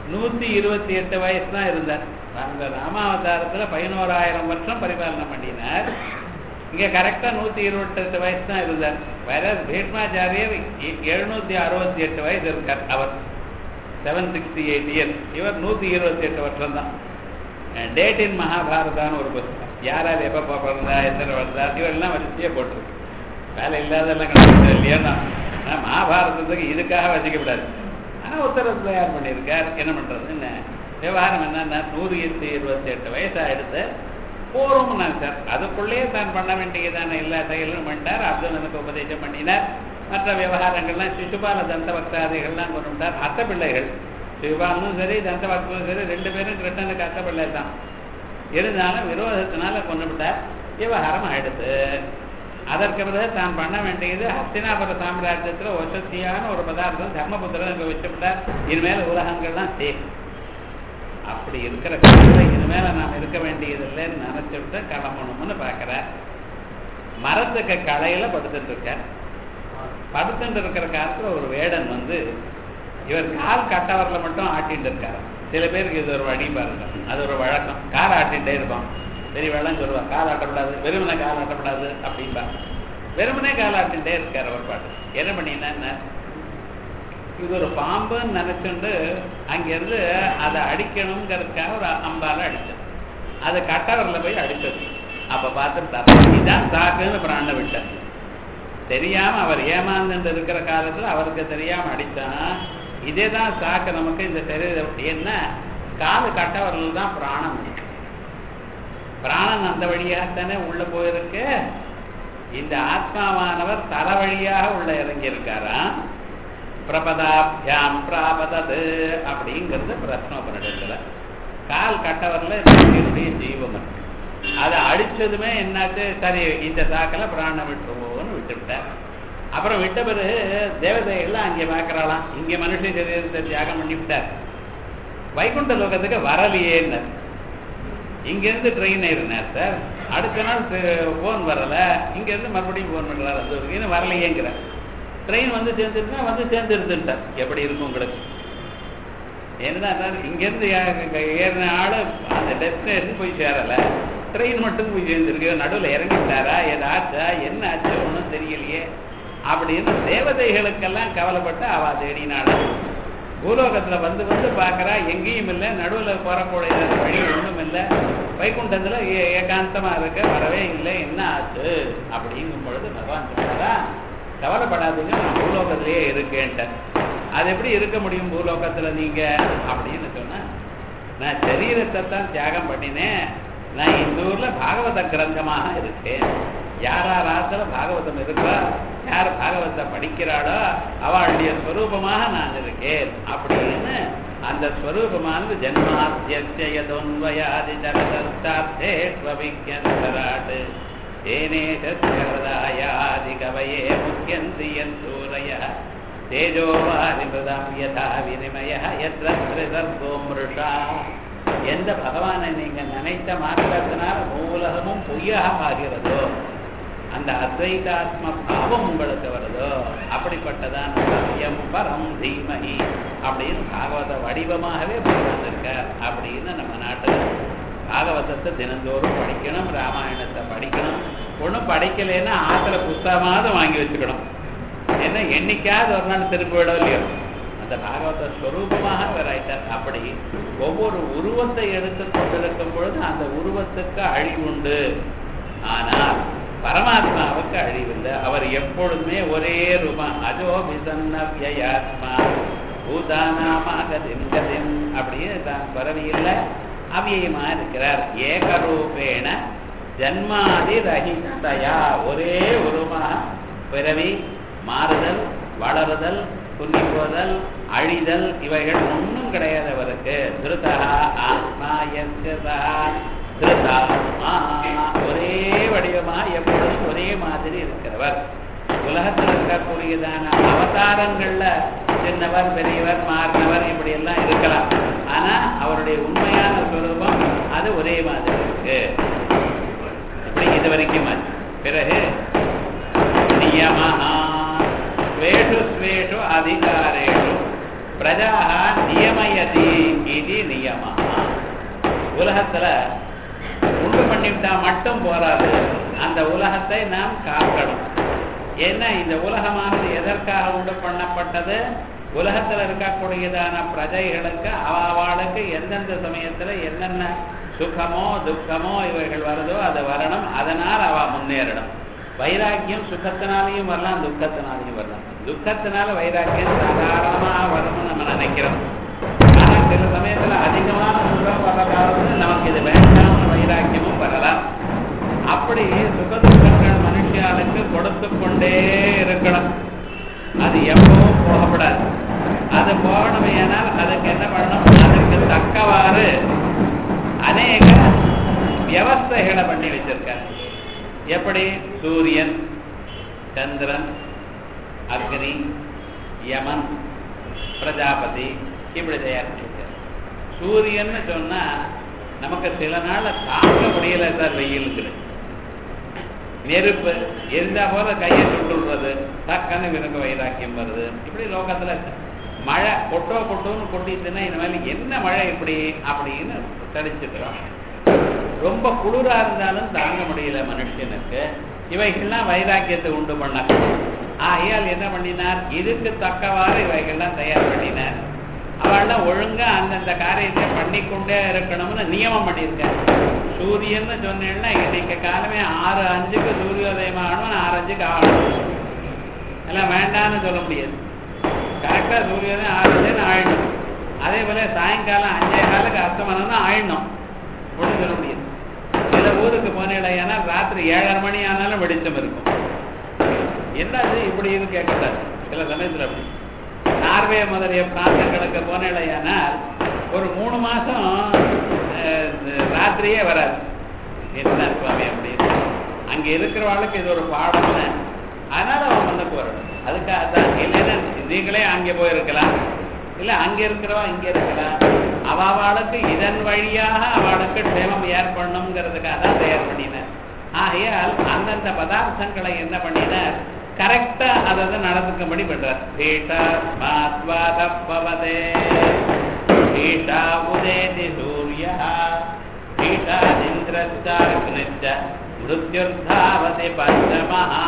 நூத்தி இருபத்தி எட்டு வயசு தான் இருந்தார் அந்த ராமாவதாரத்துல பதினோராயிரம் வருஷம் பரிபாலனம் பண்ணினார் இங்க கரெக்டா நூத்தி இருபத்தி எட்டு வயசு தான் இருந்தார் வேற பீஷ்மாச்சாரியர் எழுநூத்தி அறுபத்தி எட்டு வயசு இருக்கார் அவர் செவன் சிக்ஸ்டி எயிட் இயர்ஸ் இவர் நூத்தி இருபத்தி எட்டு வருஷம் தான் டேட் இன் மகாபாரதான்னு ஒரு புத்தகம் யார் யார் எப்போ பிறந்தா எத்தனை வருதா இவரெல்லாம் வரிசையே போட்டிருக்கு வேலை இல்லாதெல்லாம் கணக்கு இல்லையா ஆனால் மகாபாரதத்துக்கு இதுக்காக வச்சுக்கப்படாது ஆனால் ஒருத்தர் தயார் பண்ணியிருக்கார் என்ன பண்ணுறது என்ன விவகாரம் என்னன்னா நூறு எட்டு இருபத்தி எட்டு வயசு ஆயிடுத்து போரும் நான் சார் அதுக்குள்ளேயே தான் பண்ண வேண்டியதான எல்லா செயலும் பண்ணிட்டார் அர்ஜுனனுக்கு உபதேசம் பண்ணினார் மற்ற விவகாரங்கள்லாம் சிசுபால தந்த பக்தாதிகள்லாம் கொண்டு விட்டார் அத்த பிள்ளைகள் சிவபாலனும் சரி தந்த பக்தனும் சரி ரெண்டு பேரும் கிருஷ்ணனுக்கு அத்த பிள்ளை தான் இருந்தாலும் விரோதத்தினால கொண்டு விட்டார் விவகாரம் ஆயிடுத்து அதற்கு பிறகு தான் பண்ண வேண்டியது ஹஸ்தினாபுர சாம்ராஜ்யத்தில் வசதியான ஒரு பதார்த்தம் தர்மபுத்திரன் அங்கே வச்சுவிட்டார் இனிமேல் உலகங்கள்லாம் சேஃப் அப்படி இருக்கிற காலத்தில் இனிமேல நாம் இருக்க வேண்டியதில்லைன்னு நினைச்சுட்டு கிளம்பணும்னு பார்க்குறார் மரத்துக்கு களையில படுத்துட்டு இருக்கார் படுத்துட்டு இருக்கிற காலத்தில் ஒரு வேடன் வந்து இவர் கால் கட்டவரில் மட்டும் ஆட்டிட்டு இருக்காரு சில பேருக்கு இது ஒரு வழி பாருங்க அது ஒரு வழக்கம் கால் ஆட்டிகிட்டே இருப்பான் பெரிய வெள்ளம் சொல்லுவா கால் ஆட்டப்படாது வெறுமனை கால் ஆட்டப்படாது அப்படின்பா வெறுமனே கால் ஆட்டிகிட்டே இருக்கார் அவர் பாட்டு என்ன பண்ணினா இது ஒரு பாம்புன்னு நினைச்சுண்டு அங்கிருந்து அதை அடிக்கணுங்கிறதுக்காக ஒரு அம்பால அடிச்சது அது கட்டவரில் போய் அடிச்சது அப்ப பார்த்துட்டு இதான் சாக்குன்னு பிராண விட்டார் தெரியாம அவர் ஏமாந்துட்டு இருக்கிற காலத்துல அவருக்கு தெரியாம அடித்தான் இதே தான் சாக்கு நமக்கு இந்த சரீரம் என்ன காது கட்டவரில் தான் பிராணம் இருக்கு பிராணன் அந்த வழியாகத்தானே உள்ள போயிருக்கு இந்த ஆத்மாவானவர் தல வழியாக உள்ள இறங்கி இருக்காராம் பிரபதாபியாம் பிராபதது அப்படிங்கிறது பிரஸ்னோபனிடத்துல கால் கட்டவரில் என்னுடைய ஜீவம் இருக்கு அதை அடிச்சதுமே என்னாச்சு சரி இந்த சாக்கில் பிராணம் விட்டுருவோம்னு விட்டுவிட்டார் அப்புறம் விட்ட பிறகு தேவதைகள்லாம் அங்கே பார்க்கறாளாம் இங்கே மனுஷ சரீரத்தை தியாகம் பண்ணிவிட்டார் வைகுண்ட லோகத்துக்கு வரலையேன்னார் இங்கேருந்து ட்ரெயின் ஏறினார் சார் அடுத்த நாள் ஃபோன் வரலை இங்கேருந்து மறுபடியும் ஃபோன் பண்ணுறாரு அது இன்னும் வரலையேங்கிறார் ட்ரெயின் வந்து சேர்ந்துருந்தா வந்து சேர்ந்துருந்துட்டார் எப்படி இருக்கும் உங்களுக்கு என்னன்னா இங்கேருந்து ஏறின ஆள் அந்த டெஸ்டினேஷன் போய் சேரலை ட்ரெயின் மட்டும் போய் சேர்ந்துருக்கு நடுவில் இறங்கிட்டாரா ஏதாச்சா என்ன ஆச்சு ஒன்றும் தெரியலையே அப்படின்னு தேவதைகளுக்கெல்லாம் கவலைப்பட்டு அவா தேடினாள் பூலோகத்தில் வந்து வந்து பார்க்குறா எங்கேயும் இல்லை நடுவில் போறக்கூடிய வழி ஒன்றும் இல்லை வைகுண்டத்தில் ஏகாந்தமாக இருக்க வரவே இல்லை என்ன ஆச்சு அப்படிங்கும் பொழுது பகவான் சொன்னாரா கவலைப்படாதீங்க நான் பூலோகத்திலேயே இருக்கேன்ட்டேன் அது எப்படி இருக்க முடியும் பூலோகத்தில் நீங்கள் அப்படின்னு சொன்னேன் நான் சரீரத்தை தான் தியாகம் பண்ணினேன் நான் இந்த ஊரில் பாகவத கிரந்தமாக இருக்கேன் யார் யார் ஆத்துல பாகவதம் இருக்கோ யார் பாகவத்தை படிக்கிறாளோ அவளுடைய ஸ்வரூபமாக நான் இருக்கேன் அப்படின்னு அந்த ஸ்வரூபமானது ஜென்மாத்தியதொன்வயாதி ஜலதஸ்தார்த்தேஷ்வவிஜந்தராட் ஏனேஷாயாதி கவயே முக்கியந்தி யந்தூரய தேஜோவாரிமிருதம் யதா வினிமய எத்திர மிருஷா எந்த பகவானை நீங்க நினைத்த மாத்திரத்தினால மூலகமும் பொய்யாக ஆகிறதோ அந்த அத்வைதாத்ம பாவம் உங்களுக்கு வருதோ அப்படிப்பட்டதான் சத்தியம் பரம் தீமகி அப்படின்னு பாகவத வடிவமாகவே இருக்கார் அப்படின்னு நம்ம நாட்டில் பாகவதத்தை தினந்தோறும் படிக்கணும் ராமாயணத்தை படிக்கணும் ஒன்றும் படிக்கலைன்னா ஆற்றுல புத்தகமாவது வாங்கி வச்சுக்கணும் ஏன்னா என்னைக்காவது ஒரு நாள் திரும்ப விட இல்லையோ அந்த பாகவத ஸ்வரூபமாக அவர் ஆயிட்டார் அப்படி ஒவ்வொரு உருவத்தை எடுத்து கொண்டிருக்கும் பொழுது அந்த உருவத்துக்கு அழிவுண்டு ஆனால் பரமாத்மாவுக்கு அழிவில்லை அவர் எப்பொழுதுமே ஒரே ரூபம் அஜோ விசன்னவியாத்மா பூதானாமாக திங்கதின் அப்படின்னு தான் பரவி இல்லை அவ்வியமா இருக்கிறார் ஏகரூபேண ஜன்மாதி ரஹிதயா ஒரே உருவமாக பிறவி மாறுதல் வளருதல் துண்ணி போதல் அழிதல் இவைகள் ஒன்றும் கிடையாது அவருக்கு திருதா ஆத்மா எஸ்கதா திருதாத்மா ஒரே வடிவமாக எப்பொழுதும் ஒரே மாதிரி இருக்கிறவர் உலகத்தில் இருக்கக்கூடியதான அவதாரங்கள்ல சின்னவர் பெரியவர் மாறினவர் இப்படி எல்லாம் இருக்கலாம் ஆனா அவருடைய உண்மையான சுரூபம் அது ஒரே மாதிரி இருக்கு இப்படி இது வரைக்கும் பிறகு நியமஹா ஸ்வேஷு ஸ்வேஷு அதிகாரேஷு பிரஜாக நியமயதி இது நியமா உலகத்துல உண்டு பண்ணிவிட்டா மட்டும் போராது அந்த உலகத்தை நாம் காக்கணும் ஏன்னா இந்த உலகமானது எதற்காக உண்டு பண்ணப்பட்டது உலகத்துல இருக்கக்கூடியதான பிரஜைகளுக்கு அவளுக்கு எந்தெந்த சமயத்துல என்னென்ன சுகமோ துக்கமோ இவைகள் வருதோ அது வரணும் அதனால் அவ முன்னேறணும் வைராக்கியம் சுகத்தினாலையும் வரலாம் துக்கத்தினாலையும் வரலாம் துக்கத்தினால வைராக்கியம் சாதாரணமா வரும்னு நம்ம நினைக்கிறோம் ஆனா சில சமயத்துல அதிகமான சுகம் வர காரணம் நமக்கு இது வேண்டாம்னு வைராக்கியமும் வரலாம் அப்படி சுக துக்கங்கள் மனுஷியாளுக்கு கொடுத்து கொண்டே இருக்கணும் அது எப்பவும் போகப்படாது அது போகணும் ஏனால் அதுக்கு என்ன பண்ணணும் அதுக்கு தக்கவாறு அநேக வியவஸ்தைகளை பண்ணி வச்சிருக்காங்க எப்படி சூரியன் சந்திரன் அக்னி யமன் பிரஜாபதி இப்படி தயார் பண்ணியிருக்காரு சூரியன்னு சொன்னா நமக்கு சில நாள்ல தாங்க முடியல சார் வெயிலுக்கு நெருப்பு எரிந்தா போல கையை சுட்டுறது டக்குன்னு விரும்ப வைராக்கியம் வருது இப்படி லோகத்துல மழை கொட்டோ கொட்டோன்னு கொட்டிட்டுன்னா இனிமேல் என்ன மழை இப்படி அப்படின்னு தடிச்சுக்கிறோம் ரொம்ப குளிரா இருந்தாலும் தாங்க முடியல மனுஷனுக்கு இவைகள்லாம் வைராக்கியத்தை உண்டு பண்ண ஆகையால் என்ன பண்ணினார் இதுக்கு தக்கவாறு இவைகள்லாம் தயார் பண்ணினார் அவள்லாம் ஒழுங்கா அந்தந்த காரியத்தை பண்ணிக்கொண்டே இருக்கணும்னு நியமம் பண்ணியிருக்காரு சூரியன்னு சொன்னேன்னா இன்னைக்கு காலமே ஆறு அஞ்சுக்கு சூரியோதயம் ஆகணும் ஆறு அஞ்சுக்கு ஆகணும் எல்லாம் வேண்டாம்னு சொல்ல முடியாது கரெக்டா சூரியோதயம் ஆறு அஞ்சுன்னு ஆயிடணும் அதே போல சாயங்காலம் அஞ்சே காலுக்கு அஸ்தமனம்னா ஆயிடணும் ஒன்றும் சொல்ல முடியாது சில ஊருக்கு போனேன் ஏன்னா ராத்திரி ஏழரை மணி ஆனாலும் வெளிச்சம் இருக்கும் என்னது இப்படின்னு கேட்கக்கூடாது சில சமயத்தில் அப்படி நார்வே முதலிய பிராந்தங்களுக்கு போனேடையானால் ஒரு மூணு மாசம் ராத்திரியே வராது என்ன சுவாமி அப்படின்னு அங்க இருக்கிறவாளுக்கு இது ஒரு பாடம்னு அதனால அவன் முன்னுக்கு வரணும் அதுக்காக தான் இல்லைன்னா நீங்களே அங்கே போயிருக்கலாம் இல்ல அங்க இருக்கிறவா இங்க இருக்கலாம் அவளுக்கு இதன் வழியாக அவளுக்கு க்ஷேமம் ஏற்படணுங்கிறதுக்காக தான் தயார் பண்ணினார் ஆகையால் அந்தந்த பதார்த்தங்களை என்ன பண்ணினார் கரெக்டா அதை நடந்துக்கும்படி பண்றார் பீட்டா மாத்வாதப்பவதே பீட்டா உதேதி சூரியா பீட்டா இந்திரச்சாருக்னிச்ச மிருத்யுர்தாவதி பஞ்சமஹா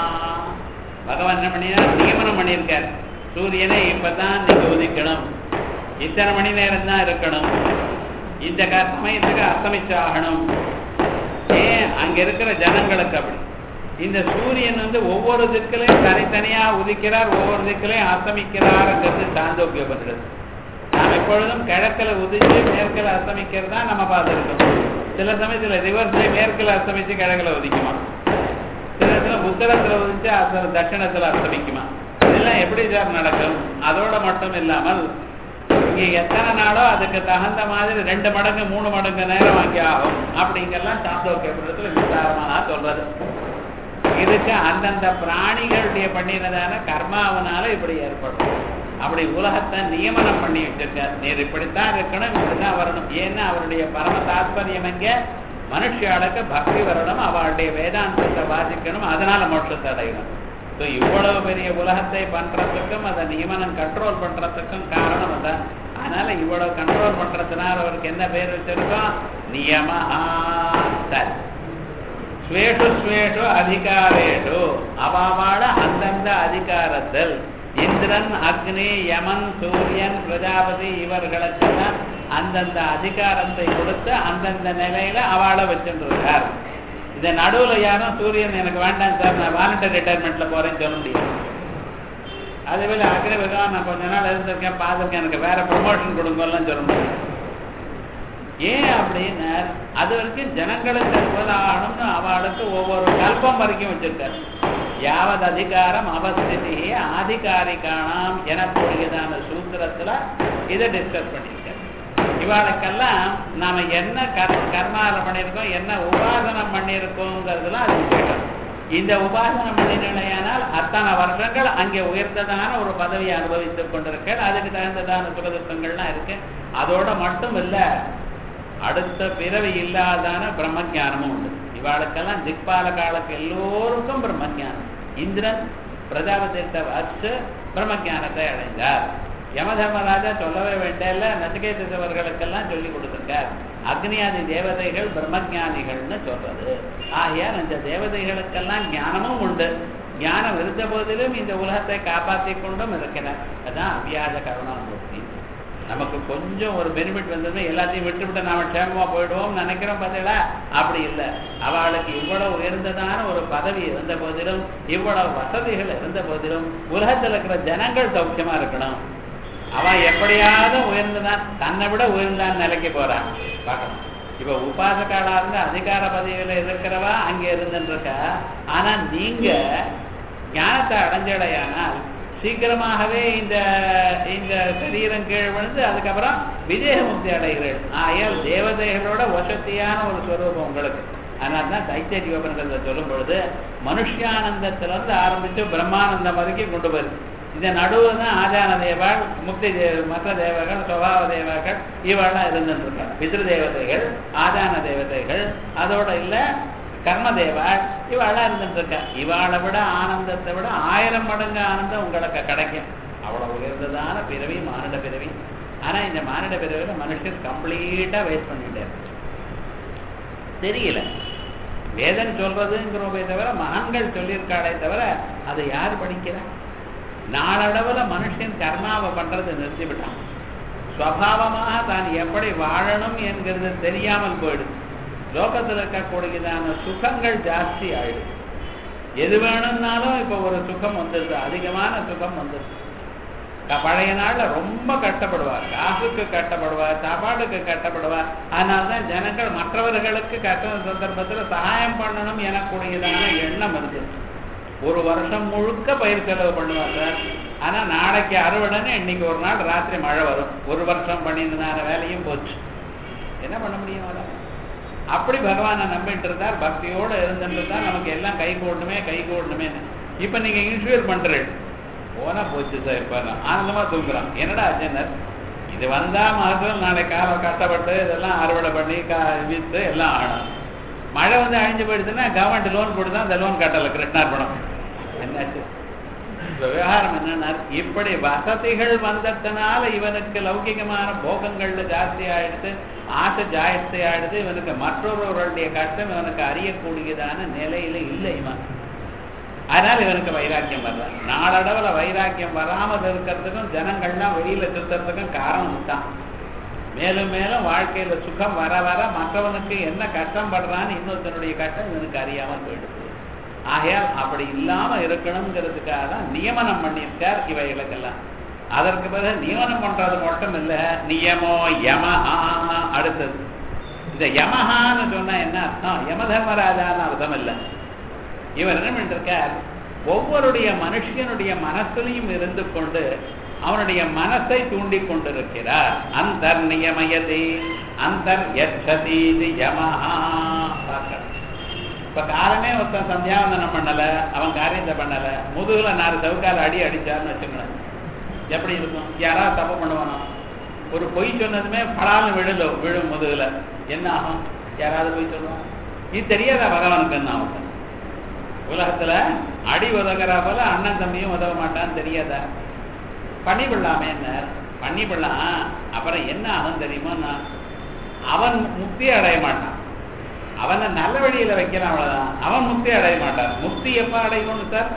பகவான் என்ன பண்ணினார் நியமனம் பண்ணியிருக்கார் சூரியனை இப்பதான் நீங்க உதிக்கணும் இத்தனை மணி நேரம் தான் இருக்கணும் இந்த சமயத்துக்கு அஸ்தமிச்சு ஆகணும் ஏன் அங்க இருக்கிற ஜனங்களுக்கு அப்படி இந்த சூரியன் வந்து ஒவ்வொரு திக்கிலையும் தனித்தனியா உதிக்கிறார் ஒவ்வொரு திக்கிலையும் அஸ்தமிக்கிறாருங்கிறது சாந்தோக்கியப்படுறது நாம் எப்பொழுதும் கிழக்கில் உதிச்சு மேற்கில் அஸ்தமிக்கிறது தான் நம்ம பார்த்துருக்கோம் சில சமயத்துல ரிவர்ஸ்ல மேற்கில் அஸ்தமிச்சு கிழக்கில் உதிக்குமா சில இடத்துல உத்தரத்துல உதிச்சு அச தட்சிணத்துல அஸ்தமிக்குமா இதெல்லாம் எப்படி சார் நடக்கும் அதோட மட்டும் இல்லாமல் இங்க எத்தனை நாளோ அதுக்கு தகுந்த மாதிரி ரெண்டு மடங்கு மூணு மடங்கு நேரம் அங்கே ஆகும் அப்படிங்கெல்லாம் சாந்தோக்கியபுரத்துல விசாரமா சொல்றது இதுக்கு அந்தந்த பிராணிகளுடைய பண்ணினதான கர்மாவனால இப்படி ஏற்படும் அப்படி உலகத்தை நியமனம் பண்ணி வச்சிருக்கார் நீர் இப்படித்தான் இருக்கணும் இப்படித்தான் வரணும் ஏன்னா அவருடைய பரம தாத்பரியம் எங்க மனுஷியாளுக்கு பக்தி வரணும் அவளுடைய வேதாந்தத்தை வாசிக்கணும் அதனால மோட்சத்தை அடையணும் ஸோ இவ்வளவு பெரிய உலகத்தை பண்றதுக்கும் அதை நியமனம் கண்ட்ரோல் பண்றதுக்கும் காரணம் அதான் அதனால இவ்வளவு கண்ட்ரோல் பண்றதுனால அவருக்கு என்ன பேர் வச்சிருக்கோம் நியமஹா சரி ஸ்வேஷு ஸ்வேஷு அதிகாரேஷு அவாவாட அந்தந்த அதிகாரத்தில் இந்திரன் அக்னி யமன் சூரியன் பிரஜாபதி இவர்களுக்கெல்லாம் அந்தந்த அதிகாரத்தை கொடுத்து அந்தந்த நிலையில அவளை வச்சுருக்கார் இந்த நடுவுல யாரும் சூரியன் எனக்கு வேண்டாம் சார் நான் வாலண்டியர் ரிட்டையர்மெண்ட்ல போறேன்னு சொல்ல முடியும் அதே போல அக்னி பகவான் நான் கொஞ்ச நாள் இருந்திருக்கேன் பார்த்துருக்கேன் எனக்கு வேற ப்ரொமோஷன் கொடுங்கலாம் சொல்ல முடியும் ஏன் அப்படின்னா அது வரைக்கும் ஜனங்களுக்கு அனுபவம்னு அவளுக்கு ஒவ்வொரு கல்பம் வரைக்கும் வச்சிருக்காரு யாவது அதிகாரம் அவஸ்திதி ஆதிகாரிகானாம் எனக்கூடியதான சூத்திரத்துல இதை டிஸ்கஸ் பண்ணியிருக்காரு இவாளுக்கெல்லாம் நாம என்ன கர்மால பண்ணியிருக்கோம் என்ன உபாசனம் பண்ணியிருக்கோங்கிறதுலாம் அது விசேஷம் இந்த உபாசனம் பண்ணினால் அத்தனை வருஷங்கள் அங்கே உயர்ந்ததான ஒரு பதவியை அனுபவித்துக் கொண்டிருக்கேன் அதுக்கு தகுந்ததான சுகதுக்கங்கள்லாம் இருக்கு அதோட மட்டும் இல்லை அடுத்த பிறவி இல்லாதான பிரம்ம ஜானமும் உண்டு இவாளுக்கெல்லாம் திக்பால காலக்கு எல்லோருக்கும் பிரம்ம ஜானம் இந்திரன் பிரஜாபதித்த வச்சு பிரம்ம ஜானத்தை அடைந்தார் யமதர்மராஜா சொல்லவே வேண்டியல நச்சிகேதவர்களுக்கெல்லாம் சொல்லி கொடுத்துருக்கார் அக்னியாதி தேவதைகள் பிரம்மஜானிகள்னு சொல்றது ஆகையால் இந்த தேவதைகளுக்கெல்லாம் ஞானமும் உண்டு ஞானம் இருந்த போதிலும் இந்த உலகத்தை காப்பாற்றி கொண்டும் இருக்கிறார் அதான் அவ்வியாஜ கருணாமூர்த்தி நமக்கு கொஞ்சம் ஒரு பெனிஃபிட் வந்ததுமே எல்லாத்தையும் விட்டுவிட்டு நாம க்ஷேமமா போயிடுவோம் நினைக்கிறோம் பார்த்தீங்களா அப்படி இல்லை அவளுக்கு இவ்வளவு உயர்ந்ததான ஒரு பதவி இருந்த போதிலும் இவ்வளவு வசதிகள் இருந்த போதிலும் உலகத்தில் இருக்கிற ஜனங்கள் சௌக்கியமா இருக்கணும் அவன் எப்படியாவது உயர்ந்துதான் தன்னை விட உயர்ந்தான் நிலைக்கு போறான் பார்க்கணும் இப்ப உபாசகாலா இருந்து அதிகார பதவியில இருக்கிறவா அங்க இருந்துருக்கா ஆனா நீங்க ஞானத்தை அடைஞ்சடையானால் சீக்கிரமாகவே இந்த இந்த சரீரம் கீழ் விழுந்து அதுக்கப்புறம் விஜயமுக்தி அடைகிறேன் ஆகையால் தேவதைகளோட வசதியான ஒரு ஸ்வரூபம் உங்களுக்கு அதனால தான் தைத்தரிய உபனிஷத்தை சொல்லும் பொழுது மனுஷியானந்தத்திலிருந்து ஆரம்பித்து பிரம்மானந்தம் வரைக்கும் கொண்டு வருது இந்த நடுவில் தான் ஆஜான தேவாள் முக்தி தேவ மற்ற தேவர்கள் சுவாவ தேவர்கள் இவெல்லாம் இருந்துட்டு இருக்காங்க பித்ரு தேவதைகள் ஆஜான தேவதைகள் அதோட இல்லை கர்ம தேவாள் இவாளா இருந்துட்டு இருக்கா இவாளை விட ஆனந்தத்தை விட ஆயிரம் மடங்கு ஆனந்தம் உங்களுக்கு கிடைக்கும் அவ்வளவு உயர்ந்ததான பிறவி மானிட பிறவி ஆனா இந்த மானிட பிறவியில மனுஷன் கம்ப்ளீட்டா வேஸ்ட் பண்ணிட்டாரு தெரியல வேதம் சொல்றதுங்கிறோமே தவிர மகான்கள் சொல்லியிருக்காளே தவிர அதை யார் படிக்கிறா நாளளவுல மனுஷன் கர்மாவை பண்றதை நிறுத்திவிட்டான் ஸ்வபாவமாக தான் எப்படி வாழணும் என்கிறது தெரியாமல் போயிடுது லோகத்தில் இருக்கக்கூடியதான சுகங்கள் ஜாஸ்தி ஆயிடுது எது வேணும்னாலும் இப்போ ஒரு சுகம் வந்துடுது அதிகமான சுகம் வந்துடுது பழைய நாள்ல ரொம்ப கஷ்டப்படுவார் காசுக்கு கஷ்டப்படுவார் சாப்பாடுக்கு கஷ்டப்படுவார் அதனால தான் ஜனங்கள் மற்றவர்களுக்கு கஷ்ட சந்தர்ப்பத்தில் சகாயம் பண்ணணும் எனக்கூடியதான எண்ணம் இருந்தது ஒரு வருஷம் முழுக்க பயிர் செலவு பண்ணுவார் சார் ஆனா நாளைக்கு அறுவடைன்னு இன்னைக்கு ஒரு நாள் ராத்திரி மழை வரும் ஒரு வருஷம் பண்ணியிருந்தான வேலையும் போச்சு என்ன பண்ண முடியும் அதை அப்படி பகவானை நம்பிட்டு இருந்தார் பக்தியோடு இருந்துட்டு தான் நமக்கு எல்லாம் கை கூடணுமே கை கூடணுமே இப்ப நீங்க இன்சூர் பண்றீங்க போனா போச்சு சார் இப்ப ஆனந்தமா தூங்குறான் என்னடா ஆச்சுனர் இது வந்தா மகசூல் நாளை காலம் கஷ்டப்பட்டு இதெல்லாம் அறுவடை பண்ணி கா வித்து எல்லாம் ஆகணும் மழை வந்து அழிஞ்சு போயிடுச்சுன்னா கவர்மெண்ட் லோன் போட்டு தான் அந்த லோன் கட்டல கிருஷ்ணார்பணம் என்னாச்சு விவகாரம் என்னன்னா இப்படி வசதிகள் வந்ததுனால இவனுக்கு லௌகிகமான போகங்கள்ல ஜாஸ்தி ஆயிடுத்து ஆசை ஜாஸ்தி ஆயிடுது இவனுக்கு மற்றொருவருடைய கஷ்டம் இவனுக்கு அறியக்கூடியதான நிலையில இல்லை இவன் அதனால இவனுக்கு வைராக்கியம் வரல நாளடவுல வைராக்கியம் வராமல் இருக்கிறதுக்கும் ஜனங்கள்லாம் வெளியில சுத்துறதுக்கும் காரணம் தான் மேலும் மேலும் வாழ்க்கையில சுகம் வர வர மற்றவனுக்கு என்ன கஷ்டம் படுறான்னு இன்னொருத்தனுடைய கஷ்டம் இவனுக்கு அறியாமல் போயிடுது ஆகையால் அப்படி இல்லாம இருக்கணுங்கிறதுக்காக தான் நியமனம் பண்ணியிருக்கார் இவைகளுக்கெல்லாம் அதற்கு பிறகு நியமனம் பண்றது மட்டும் இல்ல நியமோ யமஹா அடுத்தது இந்த யமஹான்னு சொன்னா என்ன அர்த்தம் யமதர்மராஜான்னு அர்த்தம் இல்லை இவர் என்ன பண்ணிருக்கார் ஒவ்வொருடைய மனுஷனுடைய மனசுலையும் இருந்து கொண்டு அவனுடைய மனசை தூண்டி கொண்டிருக்கிறார் அந்தர் நியமயதி அந்தர் யச்சதீதி யமஹா பார்க்கணும் இப்ப காலமே ஒருத்தன் சந்தியாவந்தனம் பண்ணல அவன் காரியத்தை பண்ணல முதுகுல நாலு சவுக்கால அடி அடிச்சாருன்னு வச்சுக்கணும் எப்படி இருக்கும் யாராவது தப்பு பண்ணுவானோ ஒரு பொய் சொன்னதுமே பலாலும் விழுல விழும் முதுகுல என்ன ஆகும் யாராவது பொய் சொல்லுவான் இது தெரியாதா பகவானுக்கு என்ன ஆகும் உலகத்துல அடி உதகிறா போல அண்ணன் தம்பியும் உதவ மாட்டான்னு தெரியாதா பண்ணி விடலாமே என்ன பண்ணி விடலாம் அப்புறம் என்ன ஆகும் தெரியுமா அவன் முக்தி அடைய மாட்டான் அவனை நல்ல வழியில வைக்கிறான் அவ்வளவுதான் அவன் முக்தி அடைய மாட்டான் முக்தி எப்ப அடையணும் சார்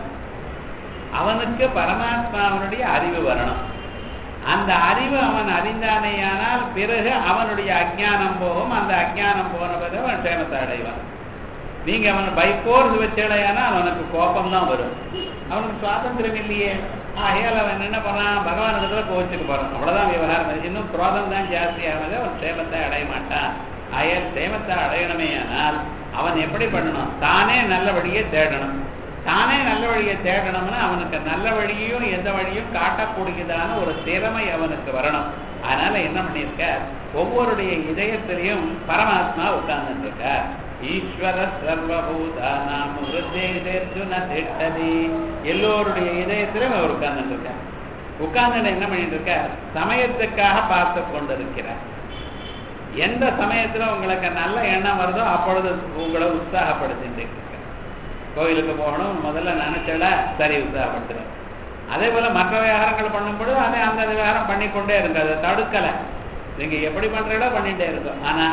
அவனுக்கு பரமாத்மாவனுடைய அறிவு வரணும் அந்த அறிவு அவன் அறிந்தானேயானால் பிறகு அவனுடைய அஜ்ஞானம் போகும் அந்த அஜ்ஞானம் போன பிறகு அவன் சேமத்தை அடைவான் நீங்க அவன் பை போர்ஸ் வச்சடையானா அவனுக்கு கோபம் தான் வரும் அவனுக்கு சுவாதந்திரம் இல்லையே ஆகையால் அவன் என்ன பண்ணான் பகவான் இடத்துல கோவிச்சுக்கு போறான் அவ்வளவுதான் விவகாரம் இன்னும் குரோதம் தான் ஜாஸ்தியானது அவன் சேமத்தை அடைய மாட்டான் ஆயால் சேமத்தை அடையணுமே ஆனால் அவன் எப்படி பண்ணணும் தானே நல்ல வழியை தேடணும் தானே நல்ல வழியை தேடணும்னா அவனுக்கு நல்ல வழியையும் எந்த வழியும் காட்டக்கூடியதான ஒரு திறமை அவனுக்கு வரணும் அதனால என்ன பண்ணியிருக்க ஒவ்வொருடைய இதயத்திலையும் பரமாத்மா உட்கார்ந்துட்டு இருக்கார் ஈஸ்வர சர்வபூதானாம் ஹிருதேர்ஜுன திட்டதி எல்லோருடைய இதயத்திலும் அவர் உட்கார்ந்துட்டு இருக்கார் உட்கார்ந்து என்ன பண்ணிட்டு இருக்கார் சமயத்துக்காக பார்த்து கொண்டிருக்கிறார் எந்த சமயத்துல உங்களுக்கு நல்ல எண்ணம் வருதோ அப்பொழுது உங்களை உற்சாகப்படுத்திட்டு இருக்க கோயிலுக்கு போகணும் முதல்ல நினைச்சல சரி உற்சாகப்படுத்துறேன் அதே போல மற்ற விவகாரங்கள் பண்ணும்பொழுது அதே அந்த விவகாரம் பண்ணிக்கொண்டே இருக்கு அதை தடுக்கலை நீங்க எப்படி பண்றீங்களோ பண்ணிட்டே இருக்கும் ஆனா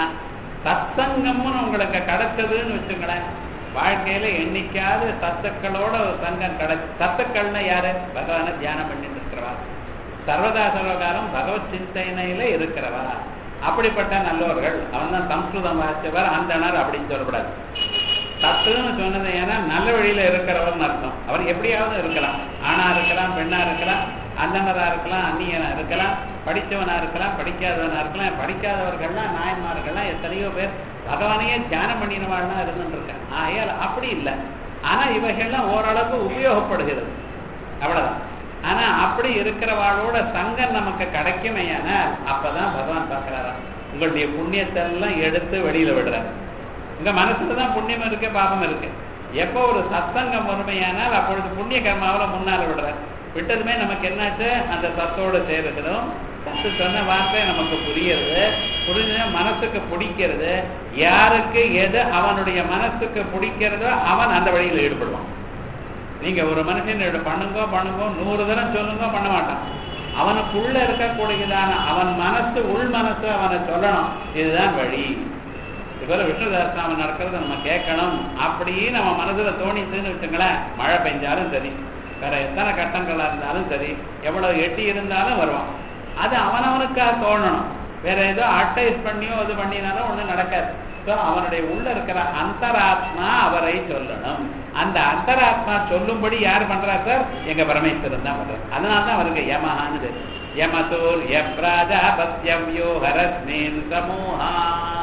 சத்சங்கம்னு உங்களுக்கு கிடைச்சதுன்னு வச்சுங்களேன் வாழ்க்கையில என்னைக்காவது சத்துக்களோட ஒரு சங்கம் கிடை சத்துக்கள்னா யாரு பகவானை தியானம் பண்ணிட்டு இருக்கிறவா சர்வதா சர்வகாலம் பகவத் சிந்தனையில இருக்கிறவா அப்படிப்பட்ட நல்லவர்கள் அவன் தான் சம்ஸ்கிருதம் வாசிச்சவர் அந்தனர் அப்படின்னு சொல்லக்கூடாது சத்துன்னு சொன்னது ஏன்னா நல்ல வழியில இருக்கிறவர்னு அர்த்தம் அவர் எப்படியாவது இருக்கலாம் ஆணா இருக்கலாம் பெண்ணா இருக்கலாம் அந்தனரா இருக்கலாம் அந்நியனா இருக்கலாம் படித்தவனா இருக்கலாம் படிக்காதவனா இருக்கலாம் படிக்காதவர்கள்லாம் நாயன்மார்கள்லாம் எத்தனையோ பேர் பகவானையே தியானம் பண்ணினவாள்லாம் இருந்துட்டு இருக்காங்க ஆகையால் அப்படி இல்லை ஆனா இவைகள்லாம் ஓரளவுக்கு உபயோகப்படுகிறது அவ்வளவுதான் ஆனா அப்படி இருக்கிறவாளோட சங்கம் நமக்கு கிடைக்குமையானால் அப்பதான் பகவான் பார்க்கிறாராம் உங்களுடைய புண்ணியத்தை எல்லாம் எடுத்து வெளியில விடுறாரு உங்க மனசுல தான் புண்ணியம் இருக்கு பாபம் இருக்கு எப்போ ஒரு சத்சங்கம் வறுமையானால் அப்பொழுது புண்ணிய கர்மாவில முன்னால விடுறாரு விட்டதுமே நமக்கு என்னாச்சு அந்த சத்தோட சேருகிறோம் சத்து சொன்ன வார்த்தை நமக்கு புரியுறது புரிஞ்ச மனசுக்கு பிடிக்கிறது யாருக்கு எது அவனுடைய மனசுக்கு பிடிக்கிறதோ அவன் அந்த வழியில் ஈடுபடுவான் நீங்க ஒரு மனுஷன் இதை பண்ணுங்க பண்ணுங்க நூறு தரம் சொல்லுங்க பண்ண மாட்டான் அவனுக்குள்ள இருக்கக்கூடியதான அவன் மனசு உள் மனசு அவனை சொல்லணும் இதுதான் வழி இதுபோல விஷ்ணுதாசாமன் நடக்கிறத நம்ம கேட்கணும் அப்படின்னு நம்ம மனசுல தோணிச்சுன்னு வச்சுங்களேன் மழை பெஞ்சாலும் சரி வேற எத்தனை கட்டங்களா இருந்தாலும் சரி எவ்வளவு எட்டி இருந்தாலும் வருவான் அது அவனவனுக்காக தோணணும் வேற ஏதோ அட்வைஸ் பண்ணியோ இது பண்ணினாலும் ஒண்ணும் நடக்காது ஸோ அவனுடைய உள்ள இருக்கிற அந்தராத்மா அவரை சொல்லணும் அந்த அந்தராத்மா சொல்லும்படி யார் பண்றா சார் எங்க பரமேஸ்வரன் தான் பண்றார் அதனால தான் அவருக்கு யமஹான்னு யமசூர் யப்ராஜாபத்யம் யோஹரஸ்மின் சமூஹா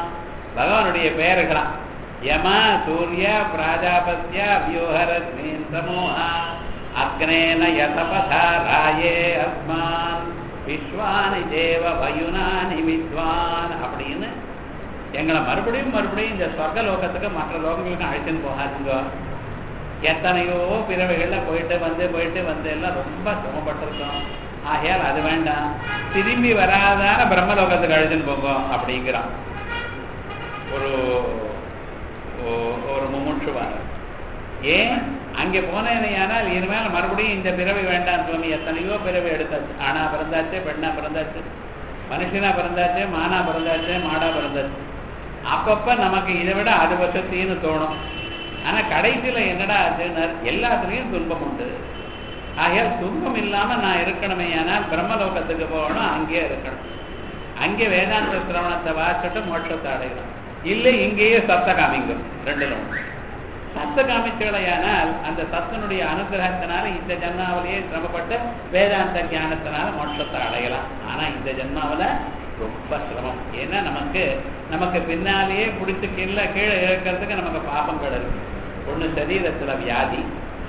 பகவானுடைய பெயர்களாம் யம சூரிய பிராஜாபத்ய வியூஹரஸ்மின் சமூஹா அக்னேன யதபதா ராயே அஸ்மான் விஸ்வானி தேவ வயுனானி வித்வான் அப்படின்னு எங்களை மறுபடியும் மறுபடியும் இந்த சொர்க்க லோகத்துக்கு மற்ற லோகங்களுக்கு அழைச்சின்னு போகாதுங்க எத்தனையோ பிறவைகள்ல போயிட்டு வந்து போயிட்டு வந்து எல்லாம் ரொம்ப சிரமப்பட்டிருக்கோம் ஆகையால் அது வேண்டாம் திரும்பி வராதான பிரம்மலோகத்துக்கு அழைச்சின்னு போங்க அப்படிங்கிறான் ஒரு ஒரு முமுட்சுவார் ஏன் அங்கே போனேனையானால் இனிமேல் மறுபடியும் இந்த பிறவி வேண்டாம் சுவாமி எத்தனையோ பிறவி எடுத்தாச்சு ஆணா பிறந்தாச்சு பெண்ணா பிறந்தாச்சு மனுஷனா பிறந்தாச்சு மானா பிறந்தாச்சு மாடா பிறந்தாச்சு அப்பப்ப நமக்கு இதை விட அது வசத்தின்னு தோணும் ஆனா கடைசியில என்னடா ஆச்சுன்னு எல்லாத்துலயும் துன்பம் உண்டு ஆகையால் துன்பம் இல்லாம நான் இருக்கணுமே ஆனால் பிரம்மலோகத்துக்கு போகணும் அங்கேயே இருக்கணும் அங்கே வேதாந்த சிரவணத்தை வாசிட்டு மோட்சத்தை அடையணும் இல்லை இங்கேயே சத்த காமிங்கும் ரெண்டுல ஒன்று சத்த காமிச்சுகளையானால் அந்த சத்தனுடைய அனுகிரகத்தினால இந்த ஜன்மாவிலேயே சிரமப்பட்டு வேதாந்த ஞானத்தினால மோட்சத்தை அடையலாம் ஆனா இந்த ஜென்மாவில ரொம்ப சிரமம் ஏன்னா நமக்கு நமக்கு பின்னாலேயே பிடிச்சு கீழே கீழே இருக்கிறதுக்கு நமக்கு பாபங்கள் இருக்கு ஒண்ணு சரீரத்துல வியாதி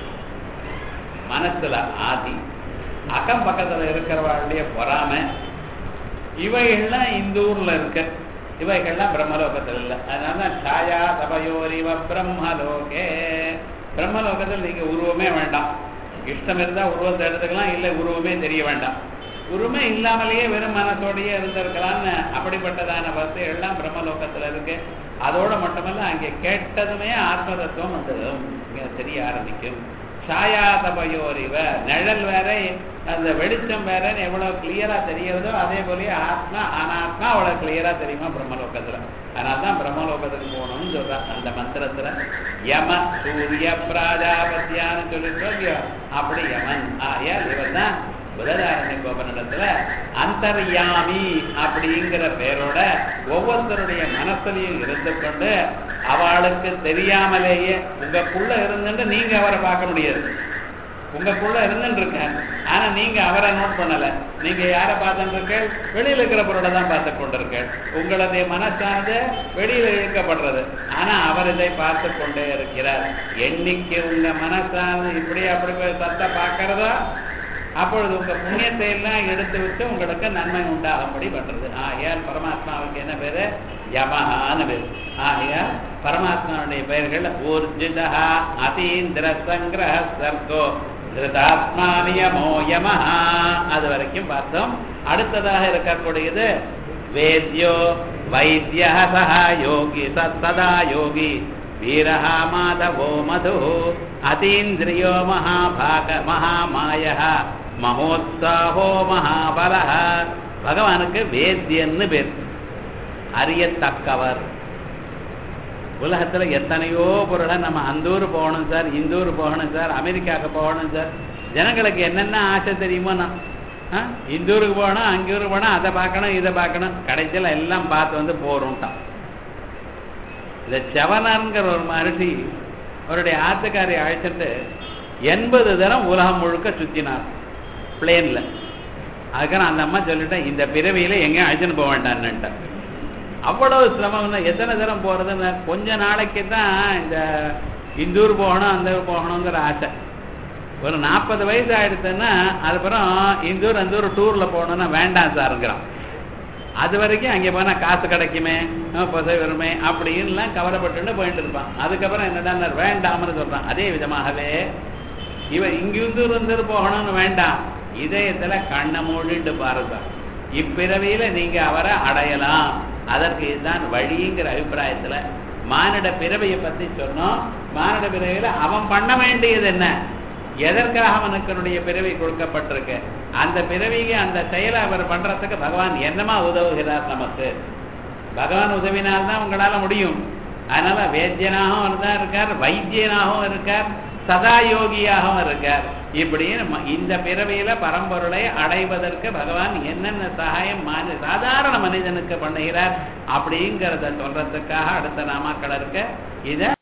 மனசுல ஆதி அக்கம் பக்கத்துல இருக்கிறவாளுடைய பொறாமை இவைகள்லாம் இந்த ஊர்ல இருக்கு இவைகள்லாம் பிரம்மலோகத்தில் இல்லை அதனால சாயா சபயோரிவ பிரம்மலோகே பிரம்மலோகத்தில் நீங்க உருவமே வேண்டாம் இஷ்டம் இருந்தா உருவத்தை எடுத்துக்கலாம் இல்லை உருவமே தெரிய வேண்டாம் உருவமே இல்லாமலேயே வெறும் மனசோடையே இருந்திருக்கலாம்னு அப்படிப்பட்டதான வசதி எல்லாம் பிரம்மலோகத்துல இருக்கு அதோட மட்டுமல்ல அங்கே கேட்டதுமே ஆத்மதத்துவம் வந்துடும் இங்க தெரிய ஆரம்பிக்கும் சாயாதபயோரிவ நிழல் வேற அந்த வெளிச்சம் வேறன்னு எவ்வளவு கிளியரா தெரியறதோ அதே போலயே ஆத்மா அனாத்மா அவ்வளவு கிளியரா தெரியுமா பிரம்மலோகத்துல அதனால்தான் பிரம்மலோகத்துக்கு போகணும்னு சொல்ற அந்த மந்திரத்துல யம சூரிய பிராஜாபத்தியான்னு சொல்லிட்டு அப்படி யமன் ஆயால் இவர் தான் புததாரணி கோபனிடத்துல அந்தர்யாமி அப்படிங்கிற பேரோட ஒவ்வொருத்தருடைய மனசுலையும் இருந்து கொண்டு அவளுக்கு தெரியாமலேயே உங்களுக்குள்ள இருந்துட்டு நீங்க அவரை பார்க்க முடியாது உங்களுக்குள்ள இருந்துட்டு இருக்க ஆனா நீங்க அவரை நோட் பண்ணல நீங்க யாரை பார்த்துட்டு இருக்கீள் வெளியில இருக்கிற பொருளை தான் பார்த்து கொண்டிருக்கீள் உங்களது மனசானது வெளியில இழுக்கப்படுறது ஆனா அவர் இதை பார்த்து கொண்டே இருக்கிறார் என்னைக்கு உங்க மனசானது இப்படி அப்படி போய் சத்த பார்க்கறதோ அப்பொழுது உங்க புண்ணியத்தை எல்லாம் எடுத்து வச்சு உங்களுக்கு நன்மை உண்டாகும்படி பண்றது ஆகையால் பரமாத்மாவுக்கு என்ன பேரு யமஹான்னு பேரு ஆகையால் பரமாத்மாவுடைய பெயர்கள் ஊர்ஜிதா அதீந்திர சங்கிரக சர்கோ திருதாத்மானியமோ யமஹா அது வரைக்கும் பார்த்தோம் அடுத்ததாக இருக்கக்கூடியது வேத்யோ வைத்திய சஹா யோகி சதா யோகி வீரஹா மாதவோ மது அதீந்திரியோ மகாபாக மகாமாய மகோத்சாகோ மகாபல பகவானுக்கு வேத்தியன்னு பேர் அறியத்தக்கவர் உலகத்துல எத்தனையோ பொருளை நம்ம அந்த ஊர் போகணும் சார் இந்த ஊர் போகணும் சார் அமெரிக்காவுக்கு போகணும் சார் ஜனங்களுக்கு என்னென்ன ஆசை தெரியுமோ நான் ஆ, இந்த ஊருக்கு போகணும் அங்கே ஊருக்கு போகணும் அதை பார்க்கணும் இதை பார்க்கணும் கடைசியில் எல்லாம் பார்த்து வந்து போறோம்ட்டான் இந்த செவனார்ங்கிற ஒரு மகர்ஷி அவருடைய ஆத்துக்காரை அழைச்சிட்டு எண்பது தினம் உலகம் முழுக்க சுத்தினார் பிளேன்ல அதுக்கான அந்த அம்மா சொல்லிட்டேன் இந்த பிறவியில எங்கேயும் அழைச்சின்னு போக வேண்டான்னுட்டேன் அவ்வளவு சிரமம் எத்தனை தரம் போறதுன்னு கொஞ்ச நாளைக்கு தான் இந்த இந்தூர் போகணும் அந்த ஊர் போகணுங்கிற ஆசை ஒரு நாற்பது வயசு ஆயிடுச்சுன்னா அதுக்கப்புறம் இந்தூர் அந்த ஊர் டூர்ல போகணும்னா வேண்டாம் சாருங்கிறான் அது வரைக்கும் அங்கே போனா காசு கிடைக்குமே அஹ் பசை வருமே அப்படின்லாம் கவலைப்பட்டு போயிட்டு இருப்பான் அதுக்கப்புறம் என்னடா வேண்டாம்னு சொல்றான் அதே விதமாகவே இவன் இங்கிருந்து இருந்து போகணும்னு வேண்டாம் இதயத்துல கண்ணை மூடிட்டு பாருங்க இப்பிறவியில நீங்க அவரை அடையலாம் அதற்கு இதுதான் வழிங்கிற அபிப்பிராயத்துல மானிட பிறவியை பத்தி சொன்னோம் மானிட பிறவியில அவன் பண்ண வேண்டியது என்ன எதற்காக அவனுக்கு பிறவி கொடுக்கப்பட்டிருக்கு அந்த பிறவிக்கு அந்த செயலை அவர் பண்றதுக்கு பகவான் என்னமா உதவுகிறார் நமக்கு பகவான் உதவினால்தான் உங்களால முடியும் அதனால வேத்தியனாகவும் தான் இருக்கார் வைத்தியனாகவும் இருக்கார் சதா யோகியாகவும் இருக்கார் இப்படின்னு ம- இந்த பிறவியில பரம்பொருளை அடைவதற்கு பகவான் என்னென்ன சகாயம் மானி சாதாரண மனிதனுக்கு பண்ணுகிறார் அப்படிங்கிறத சொல்றதுக்காக அடுத்த நாமாக்கள் இருக்க இத